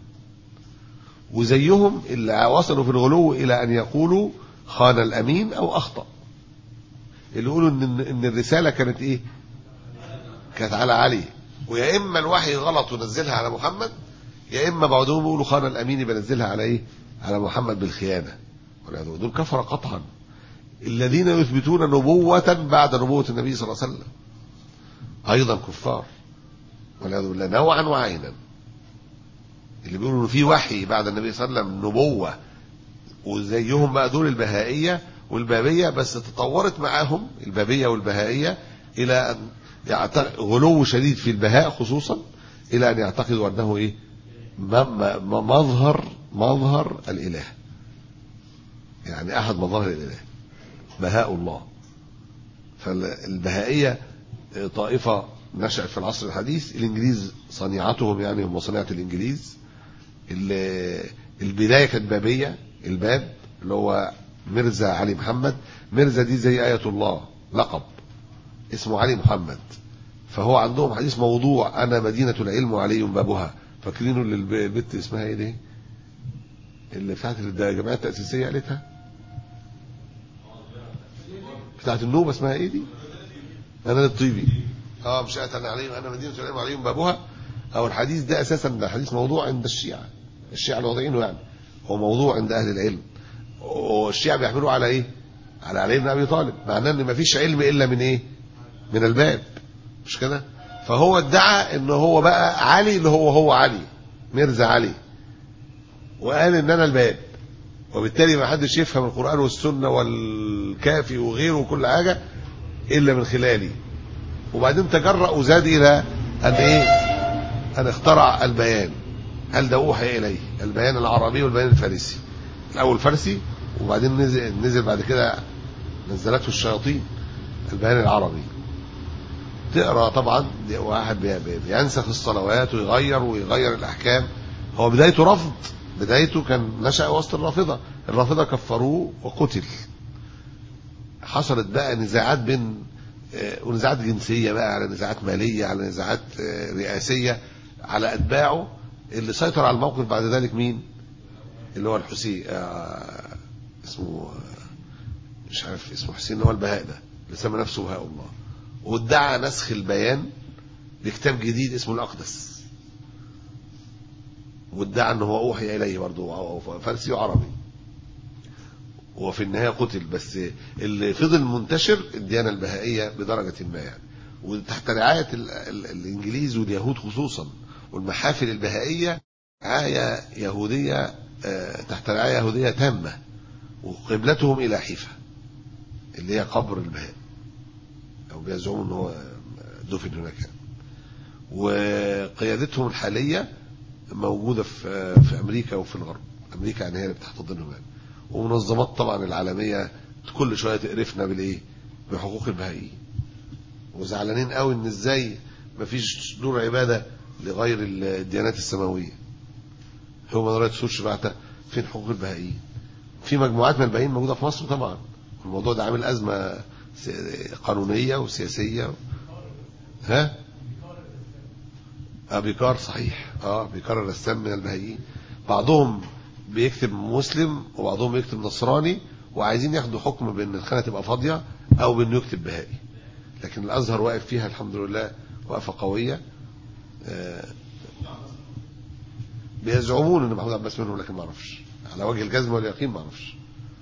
وزيهم اللي وصلوا في الغلو الى ان يقولوا خان الامين او اخطا اللي يقولوا ان ان الرساله كانت ايه كانت على علي ويا اما الوحي غلط ونزلها على محمد يا اما بعضهم يقولوا خان الامين بنزلها على ايه على محمد بالخيانه والعياذ بالله. دول كفر قطعا الذين يثبتون نبوة بعد نبوة النبي صلى الله عليه وسلم أيضا كفار والعياذ بالله نوعا وعينا اللي بيقولوا إن في وحي بعد النبي صلى الله عليه وسلم نبوة وزيهم بقى دول البهائية والبابية بس تطورت معاهم البابية والبهائية إلى أن يعتقد غلو شديد في البهاء خصوصا إلى أن يعتقدوا أنه إيه م- م- مظهر مظهر الإله يعني أحد مظاهر الإله بهاء الله فالبهائية طائفة نشأت في العصر الحديث الإنجليز صنيعتهم يعني هم صنيعة الإنجليز ال- البداية كانت بابية الباب اللي هو مرزا علي محمد مرزا دي زي آية الله لقب اسمه علي محمد فهو عندهم حديث موضوع أنا مدينة العلم وعلي بابها فاكرينه اللي الب- البت اسمها ايه دي اللي بتاعت الجمعية التأسيسية قالتها بتاعت النوبة اسمها ايه دي انا الطيبي اه مش انا عليهم انا مدينة العلم وعليهم بابها او الحديث ده اساسا ده حديث موضوع عند الشيعة الشيعة اللي واضعينه يعني هو موضوع عند اهل العلم والشيعة بيحملوه على ايه على علي بن ابي طالب معناه ان مفيش علم الا من ايه من الباب مش كده فهو ادعى ان هو بقى علي اللي هو هو علي ميرزا علي وقال ان انا الباب وبالتالي ما حدش يفهم القرآن والسنة والكافي وغيره وكل حاجة إلا من خلالي وبعدين تجرأ وزاد الى ان ايه ان اخترع البيان هل ده اوحي اليه البيان العربي والبيان الفارسي الاول فارسي وبعدين نزل نزل بعد كده نزلته الشياطين البيان العربي تقرا طبعا دي واحد بي- بي- بينسخ الصلوات ويغير ويغير الاحكام هو بدايته رفض بدايته كان نشأ وسط الرافضه الرافضه كفروه وقتل حصلت بقى نزاعات بين آه، ونزاعات جنسيه بقى على نزاعات ماليه على نزاعات آه، رئاسيه على اتباعه اللي سيطر على الموقف بعد ذلك مين؟ اللي هو الحسين آه، اسمه آه، مش عارف اسمه حسين اللي هو البهاء ده اللي سمى نفسه بهاء الله وادعى نسخ البيان بكتاب جديد اسمه الأقدس وادعى ان هو اوحي اليه برضه فارسي وعربي وفي النهايه قتل بس اللي فضل منتشر الديانه البهائيه بدرجه ما يعني وتحت رعايه ال- ال- الانجليز واليهود خصوصا والمحافل البهائيه رعايه يهوديه آه، تحت رعايه يهوديه تامه وقبلتهم الى حيفا اللي هي قبر البهاء او بيزعموا ان هو دفن هناك يعني. وقيادتهم الحاليه موجوده في في امريكا وفي الغرب امريكا يعني هي اللي بتحتضنهم يعني ومنظمات طبعا العالميه كل شويه تقرفنا بالايه بحقوق البهائيين وزعلانين قوي ان ازاي مفيش دور عباده لغير الديانات السماويه هو رايت سوتش بعتها فين حقوق البهائيين في مجموعات من البهائيين موجوده في مصر طبعا الموضوع ده عامل ازمه س- قانونيه وسياسيه ها اه بيكار صحيح اه بيكار الرسام من البهائيين بعضهم بيكتب مسلم وبعضهم بيكتب نصراني وعايزين ياخدوا حكم بان الخانه تبقى فاضيه او بانه يكتب بهائي لكن الازهر واقف فيها الحمد لله وقفه قويه آه بيزعمون ان محمود عباس منهم لكن ما اعرفش على وجه الجزم واليقين ما اعرفش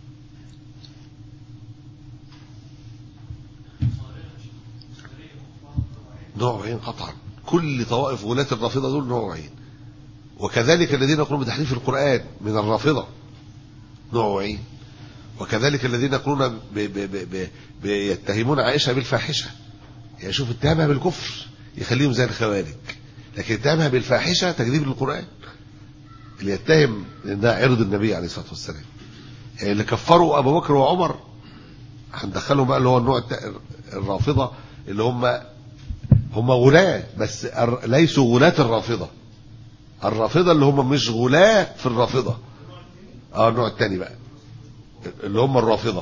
نوعين قطعا كل طوائف غلاة الرافضة دول نوعين وكذلك الذين يقولون بتحريف القرآن من الرافضة نوعين وكذلك الذين يقولون ب ب ب ب بيتهمون عائشة بالفاحشة يعني شوف اتهامها بالكفر يخليهم زي الخوارج لكن اتهامها بالفاحشة تكذيب للقرآن اللي يتهم انها عرض النبي عليه الصلاة والسلام يعني اللي كفروا ابو بكر وعمر هندخلهم بقى اللي هو النوع الت- الرافضة اللي هم هم غلاة بس الر- ليسوا غلاة الرافضة الرافضة اللي هم مش غلاة في الرافضة اه النوع الثاني بقى اللي هم الرافضة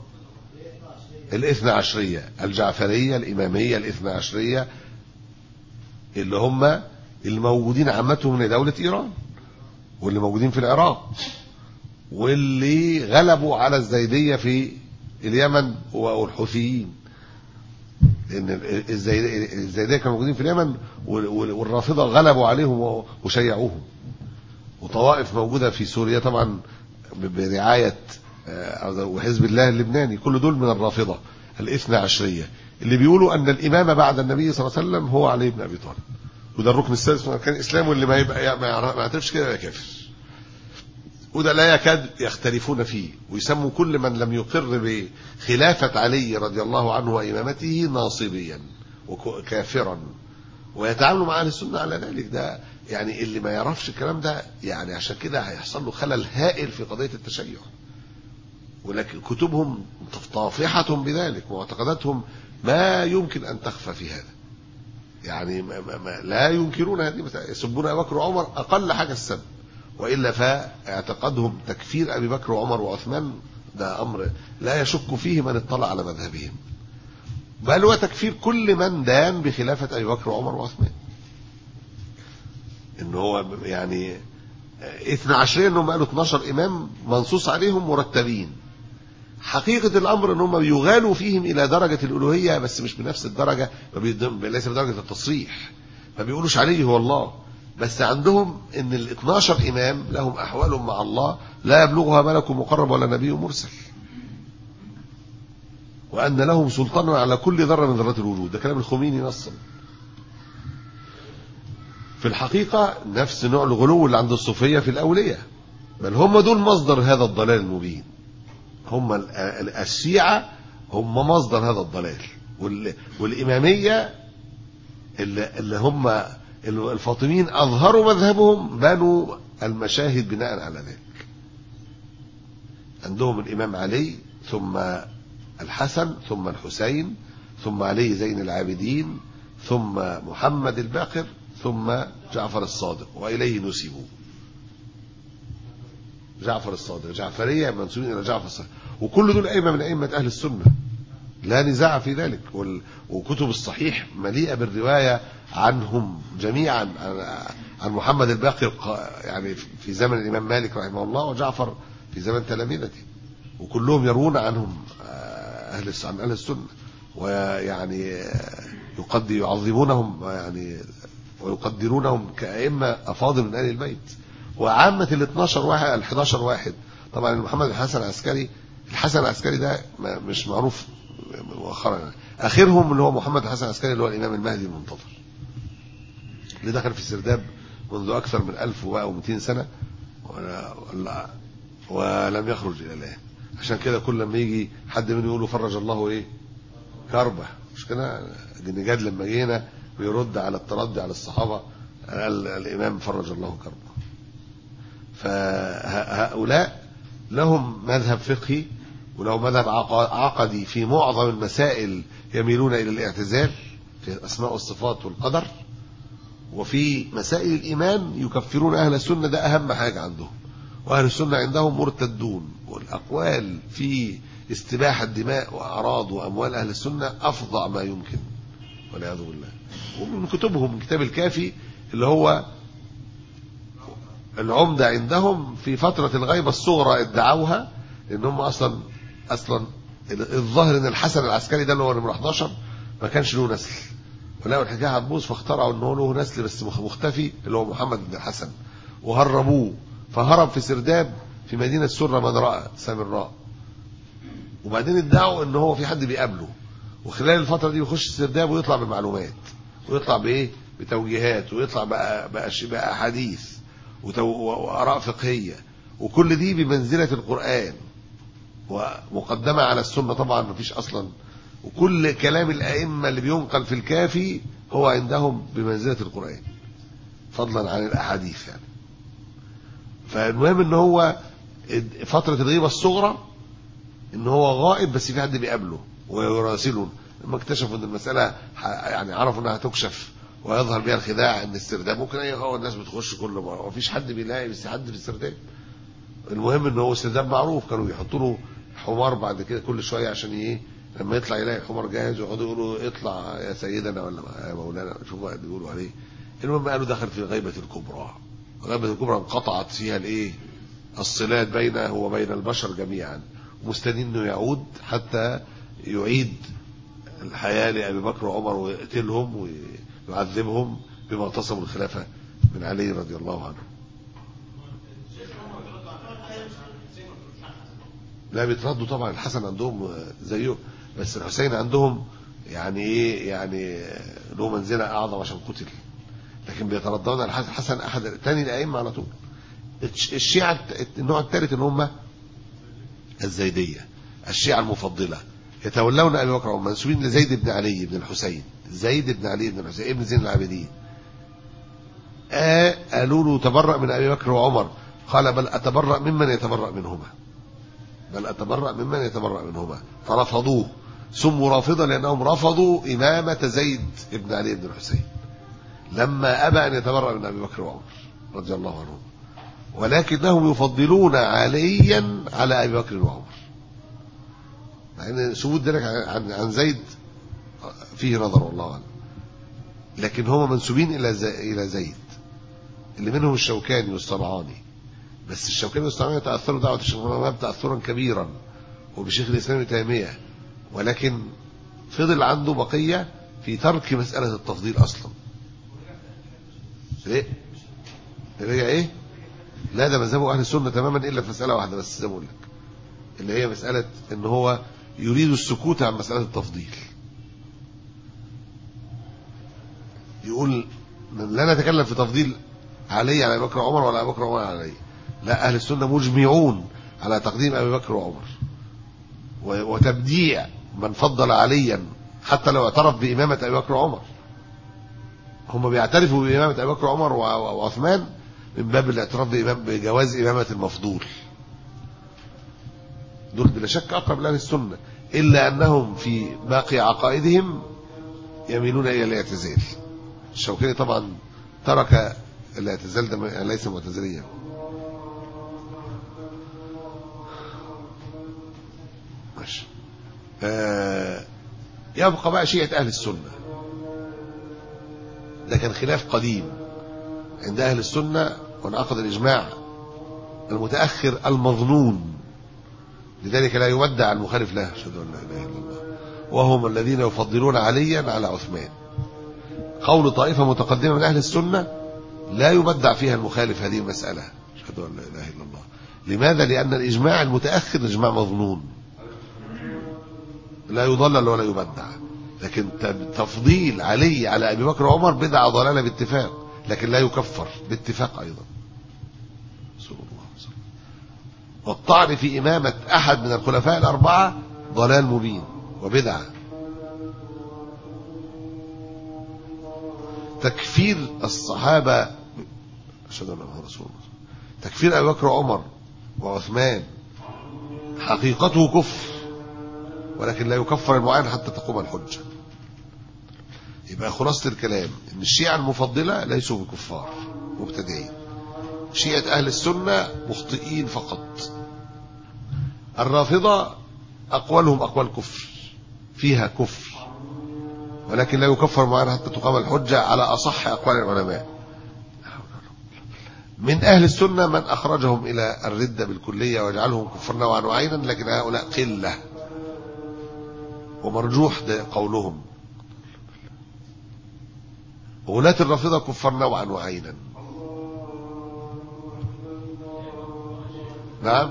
الاثنى عشرية الجعفرية الإمامية الاثنى عشرية اللي هم الموجودين عامتهم من دولة إيران واللي موجودين في العراق واللي غلبوا على الزيدية في اليمن والحوثيين لان الزيدية الزيدية كانوا موجودين في اليمن وال- وال- والرافضة غلبوا عليهم وشيعوهم وطوائف موجودة في سوريا طبعا ب- برعاية آه، وحزب الله اللبناني كل دول من الرافضة الاثنى عشرية اللي بيقولوا أن الإمامة بعد النبي صلى الله عليه وسلم هو علي بن أبي طالب وده الركن السادس من أركان الإسلام واللي ما يبقى ما يعرف- ما يعترفش كده يبقى كافر وده لا يكاد يختلفون فيه ويسموا كل من لم يقر بخلافة علي رضي الله عنه وإمامته ناصبيا وكافرا ويتعاملوا مع أهل السنة على ذلك ده يعني اللي ما يعرفش الكلام ده يعني عشان كده هيحصل له خلل هائل في قضية التشيع ولكن كتبهم طافحة بذلك معتقداتهم ما يمكن أن تخفى في هذا يعني ما ما ما لا ينكرون هذه المسألة. يسبون أبي بكر وعمر أقل حاجة السب وإلا فاعتقادهم تكفير أبي بكر وعمر وعثمان ده أمر لا يشك فيه من اطلع على مذهبهم بل وتكفير كل من دان بخلافة أبي بكر وعمر وعثمان إن هو يعني اثنى عشرين انهم قالوا 12 امام منصوص عليهم مرتبين حقيقة الأمر أن هم بيغالوا فيهم إلى درجة الألوهية بس مش بنفس الدرجة ما بيد- ليس بدرجة التصريح ما بيقولوش عليه هو الله بس عندهم أن ال 12 إمام لهم أحوال مع الله لا يبلغها ملك مقرب ولا نبي مرسل وأن لهم سلطان على كل ذرة من ذرات الوجود ده كلام الخميني نصا في الحقيقة نفس نوع الغلو اللي عند الصوفية في الأولية بل هم دول مصدر هذا الضلال المبين هم ال- ال- الشيعة هم مصدر هذا الضلال وال... والإمامية اللي, اللي هم الفاطميين أظهروا مذهبهم بنوا المشاهد بناء على ذلك عندهم الإمام علي ثم الحسن ثم الحسين ثم علي زين العابدين ثم محمد الباقر ثم جعفر الصادق وإليه نسبوا جعفر الصادق جعفرية منسوبين إلى جعفر الصادق وكل دول أئمة من أئمة أهل السنة لا نزاع في ذلك وال... وكتب الصحيح مليئة بالرواية عنهم جميعا عن, عن محمد الباقر يعني في زمن الإمام مالك رحمه الله وجعفر في زمن تلامذته وكلهم يرون عنهم أهل عن أهل السنة ويعني يقدر يعظمونهم يعني ويقدرونهم كأئمة أفاضل من أهل البيت وعامة ال 12 واحد ال 11 واحد طبعا محمد الحسن العسكري الحسن العسكري ده مش معروف مؤخرا يعني. اخرهم اللي هو محمد الحسن العسكري اللي هو الامام المهدي المنتظر اللي دخل في السرداب منذ اكثر من 1200 سنه ولا ولم يخرج الى الان عشان كده كل لما يجي حد منهم يقول فرج الله ايه كربه مش كده النجاد لما جينا بيرد على التردي على الصحابه قال الامام فرج الله كربه فهؤلاء لهم مذهب فقهي ولهم مذهب عقدي في معظم المسائل يميلون إلى الاعتزال في الأسماء والصفات والقدر وفي مسائل الإيمان يكفرون أهل السنة ده أهم حاجة عندهم وأهل السنة عندهم مرتدون والأقوال في استباحة دماء وأعراض وأموال أهل السنة أفظع ما يمكن والعياذ بالله ومن كتبهم كتاب الكافي اللي هو العمدة عندهم في فترة الغيبة الصغرى ادعوها ان هم اصلا اصلا الظاهر ان الحسن العسكري ده اللي هو نمره 11 ما كانش له نسل ولقوا الحكايه هتبوظ فاخترعوا ان هو له نسل بس مختفي اللي هو محمد بن الحسن وهربوه فهرب في سرداب في مدينه سره من راى سامراء وبعدين ادعوا ان هو في حد بيقابله وخلال الفتره دي يخش السرداب ويطلع بمعلومات ويطلع بايه بتوجيهات ويطلع بقى بقى, بقى احاديث واراء فقهيه وكل دي بمنزله القران ومقدمه على السنه طبعا ما فيش اصلا وكل كلام الائمه اللي بينقل في الكافي هو عندهم بمنزله القران فضلا عن الاحاديث يعني فالمهم ان هو فتره الغيبه الصغرى ان هو غائب بس في حد بيقابله ويراسله لما اكتشفوا ان المساله يعني عرفوا انها تكشف ويظهر بها الخداع ان السرداب ممكن اي هو الناس بتخش كل مره ومفيش حد بيلاقي بس حد في السرداب المهم ان هو السرداب معروف كانوا بيحطوا له حمار بعد كده كل شويه عشان ايه لما يطلع يلاقي الحمار جاهز ويقعدوا يقولوا اطلع يا سيدنا ولا يا مولانا شوف بقى بيقولوا عليه المهم قالوا دخل في غيبه الكبرى غيبه الكبرى انقطعت فيها الايه الصلات بينه وبين البشر جميعا مستنين انه يعود حتى يعيد الحياه لابي بكر وعمر ويقتلهم ويعذبهم بما اغتصبوا الخلافه من علي رضي الله عنه لا بيتردوا طبعا الحسن عندهم زيه بس الحسين عندهم يعني ايه يعني له منزله اعظم عشان قتل لكن بيتردون على الحسن الحسن احد ثاني الائمه على طول الشيعه النوع الثالث ان هم الزيديه الشيعه المفضله يتولون ابي بكر ومنسوبين لزيد بن علي بن الحسين زيد بن علي بن الحسين ابن زين العابدين آه قالوا له تبرأ من ابي بكر وعمر قال بل اتبرأ ممن يتبرأ منهما بل أتبرأ ممن يتبرأ منهما فرفضوه سموا رافضة لأنهم رفضوا إمامة زيد بن علي بن الحسين لما أبى أن يتبرأ من أبي بكر وعمر رضي الله عنهم ولكنهم يفضلون عليا على أبي بكر وعمر يعني ثبوت ذلك عن عن زيد فيه نظر والله أعلم لكن هم منسوبين إلى إلى زيد اللي منهم الشوكاني والصنعاني بس الشوكاني والصنعاني تأثروا دعوة الشيخ محمد تأثرا كبيرا وبشيخ الإسلام ابن تيمية ولكن فضل عنده بقية في ترك مسألة التفضيل أصلا ايه رجع ايه لا ده مذهبه أهل السنة تماما إلا في مسألة واحدة بس زي ما بقول لك اللي هي مسألة إن هو يريد السكوت عن مسألة التفضيل يقول لا نتكلم في تفضيل علي على ابي بكر وعمر ولا ابي بكر وعمر على علي لا اهل السنه مجمعون على تقديم ابي بكر وعمر وتبديع من فضل عليا حتى لو اعترف بإمامة أبي بكر وعمر هم بيعترفوا بإمامة أبي بكر وعمر وع- وعثمان من باب الاعتراف بإمام بجواز إمامة المفضول دول بلا شك أقرب لأهل السنة إلا أنهم في باقي عقائدهم يميلون إلى الاعتزال الشوكاني طبعا ترك الاعتزال ده م- ليس معتزليا ماشي آه يبقى بقى شيعة أهل السنة ده كان خلاف قديم عند أهل السنة وانعقد الإجماع المتأخر المظنون لذلك لا يودع المخالف له أشهد أن لا إله إلا الله وهم الذين يفضلون عليا على عثمان قول طائفة متقدمة من أهل السنة لا يبدع فيها المخالف هذه المسألة أشهد أن لا إله إلا الله لماذا؟ لأن الإجماع المتأخر إجماع مظنون لا يضلل ولا يبدع لكن ت- تفضيل علي على أبي بكر وعمر بدعة ضلالة باتفاق لكن لا يكفر باتفاق أيضا رسول الله صلى الله عليه وسلم. والطعن في إمامة أحد من الخلفاء الأربعة ضلال مبين وبدعة تكفير الصحابة أشهد أن محمد رسول الله تكفير أبي بكر وعمر وعثمان حقيقته كفر ولكن لا يكفر المعين حتى تقوم الحجة يبقى خلاصة الكلام ان الشيعة المفضلة ليسوا بكفار مبتدعين شيعة أهل السنة مخطئين فقط الرافضة أقوالهم أقوال كفر فيها كفر ولكن لا يكفر معين حتى تقام الحجة على أصح أقوال العلماء من أهل السنة من أخرجهم إلى الردة بالكلية وجعلهم كفر نوعا وعينا لكن هؤلاء قلة ومرجوح ده قولهم ولاة الرافضة كفار نوعا وعينا نعم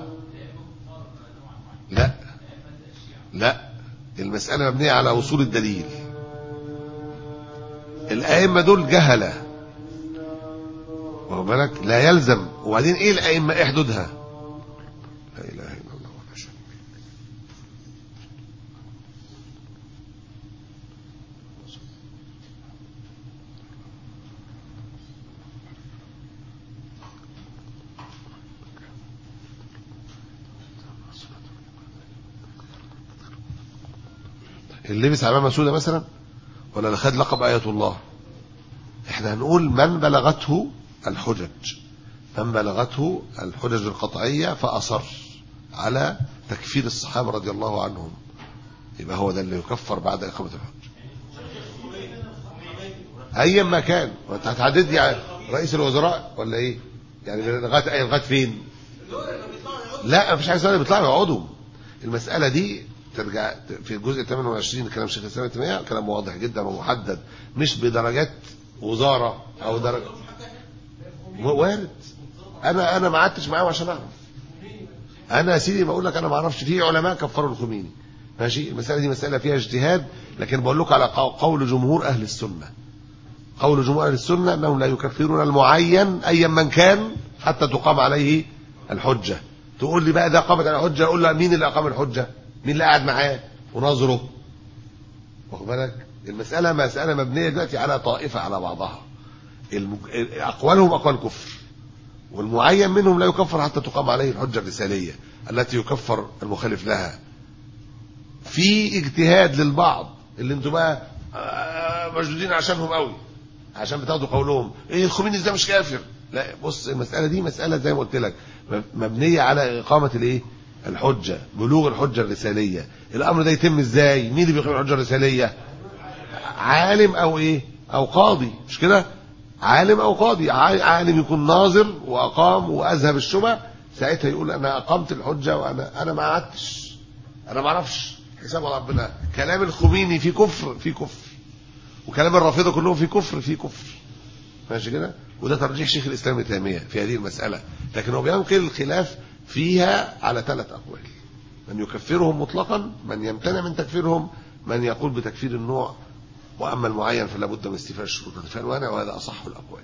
لا لا المسألة مبنية على وصول الدليل الأئمة دول جهلة واخد بالك لا يلزم وبعدين ايه الأئمة ايه حدودها لا إله إلا الله ولا شيء اللي لبس عمامة سودة مثلا ولا اللي خد لقب آية الله احنا هنقول من بلغته الحجج من بلغته الحجج القطعية فأصر على تكفير الصحابة رضي الله عنهم يبقى هو ده اللي يكفر بعد إقامة الحج أيا ما كان وانت هتعدد لي على رئيس الوزراء ولا ايه يعني لغاية ايه لغاية فين لا مفيش حاجة اسمها بيطلعوا يقعدوا المسألة دي ترجع في الجزء 28 كلام شيخ الاسلام تيميه كلام واضح جدا ومحدد مش بدرجات وزاره او درجه وارد انا انا ما قعدتش معاهم عشان اعرف انا يا سيدي بقول لك انا ما اعرفش في علماء كفروا الخميني ماشي المساله دي مساله فيها اجتهاد لكن بقول لكم على قول جمهور اهل السنه قول جمهور اهل السنه انهم لا يكفرون المعين ايا من كان حتى تقام عليه الحجه تقول لي بقى ده قامت على الحجه اقول له مين اللي اقام الحجه مين اللي قاعد معاه وناظره واخد بالك المسألة مسألة مبنية دلوقتي على طائفة على بعضها المج... أقوالهم أقوال كفر والمعين منهم لا يكفر حتى تقام عليه الحجة الرسالية التي يكفر المخالف لها في اجتهاد للبعض اللي انتوا بقى آه، مشدودين عشانهم قوي عشان بتاخدوا قولهم ايه الخميني ازاي مش كافر لا بص المسألة دي مسألة زي ما قلت لك مبنية على إقامة الايه الحجة بلوغ الحجة الرسالية الأمر ده يتم ازاي مين اللي بيقيم الحجة الرسالية عالم أو ايه أو قاضي مش كده عالم أو قاضي ع- عالم يكون ناظر وأقام وأذهب الشبه ساعتها يقول أنا أقمت الحجة وأنا أنا ما قعدتش أنا ما أعرفش حساب على ربنا كلام الخميني في كفر في كفر وكلام الرافضة كلهم في كفر في كفر ماشي كده وده ترجيح شيخ الإسلام ابن تيمية في هذه المسألة لكن هو بينقل الخلاف فيها على ثلاث أقوال من يكفرهم مطلقا من يمتنع من تكفيرهم من يقول بتكفير النوع وأما المعين فلا بد من استيفاء الشروط والوانع وهذا أصح الأقوال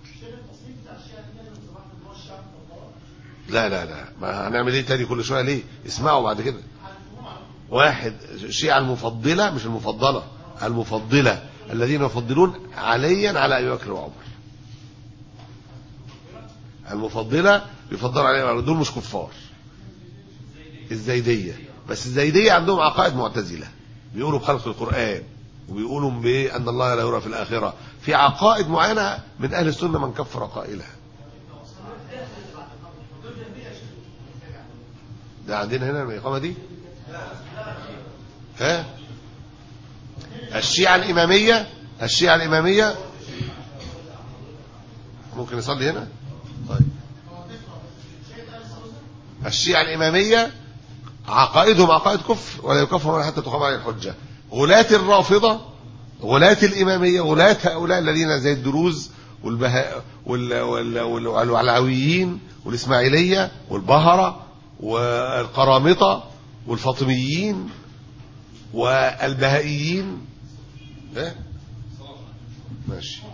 لا لا لا ما هنعمل ايه تاني كل شويه ليه اسمعوا بعد كده واحد الشيعة المفضلة مش المفضلة المفضلة الذين يفضلون عليا على أبي بكر وعمر المفضلة يفضلوا عليا وعمر دول مش كفار الزيدية بس الزيدية عندهم عقائد معتزلة بيقولوا بخلق القرآن وبيقولوا بأن الله لا يرى في الآخرة في عقائد معينة من أهل السنة من كفر قائلها ده عندنا هنا الإقامة دي ها الشيعة الإمامية الشيعة الإمامية ممكن نصلي هنا طيب الشيعة الإمامية عقائدهم عقائد كفر ولا يكفر ولا حتى تقام عليه الحجة غلاة الرافضة غلاة الإمامية غلاة هؤلاء الذين زي الدروز والبهاء وال وال وال والعلويين والإسماعيلية والبهرة والقرامطة والفاطميين والبهائيين ايه ماشي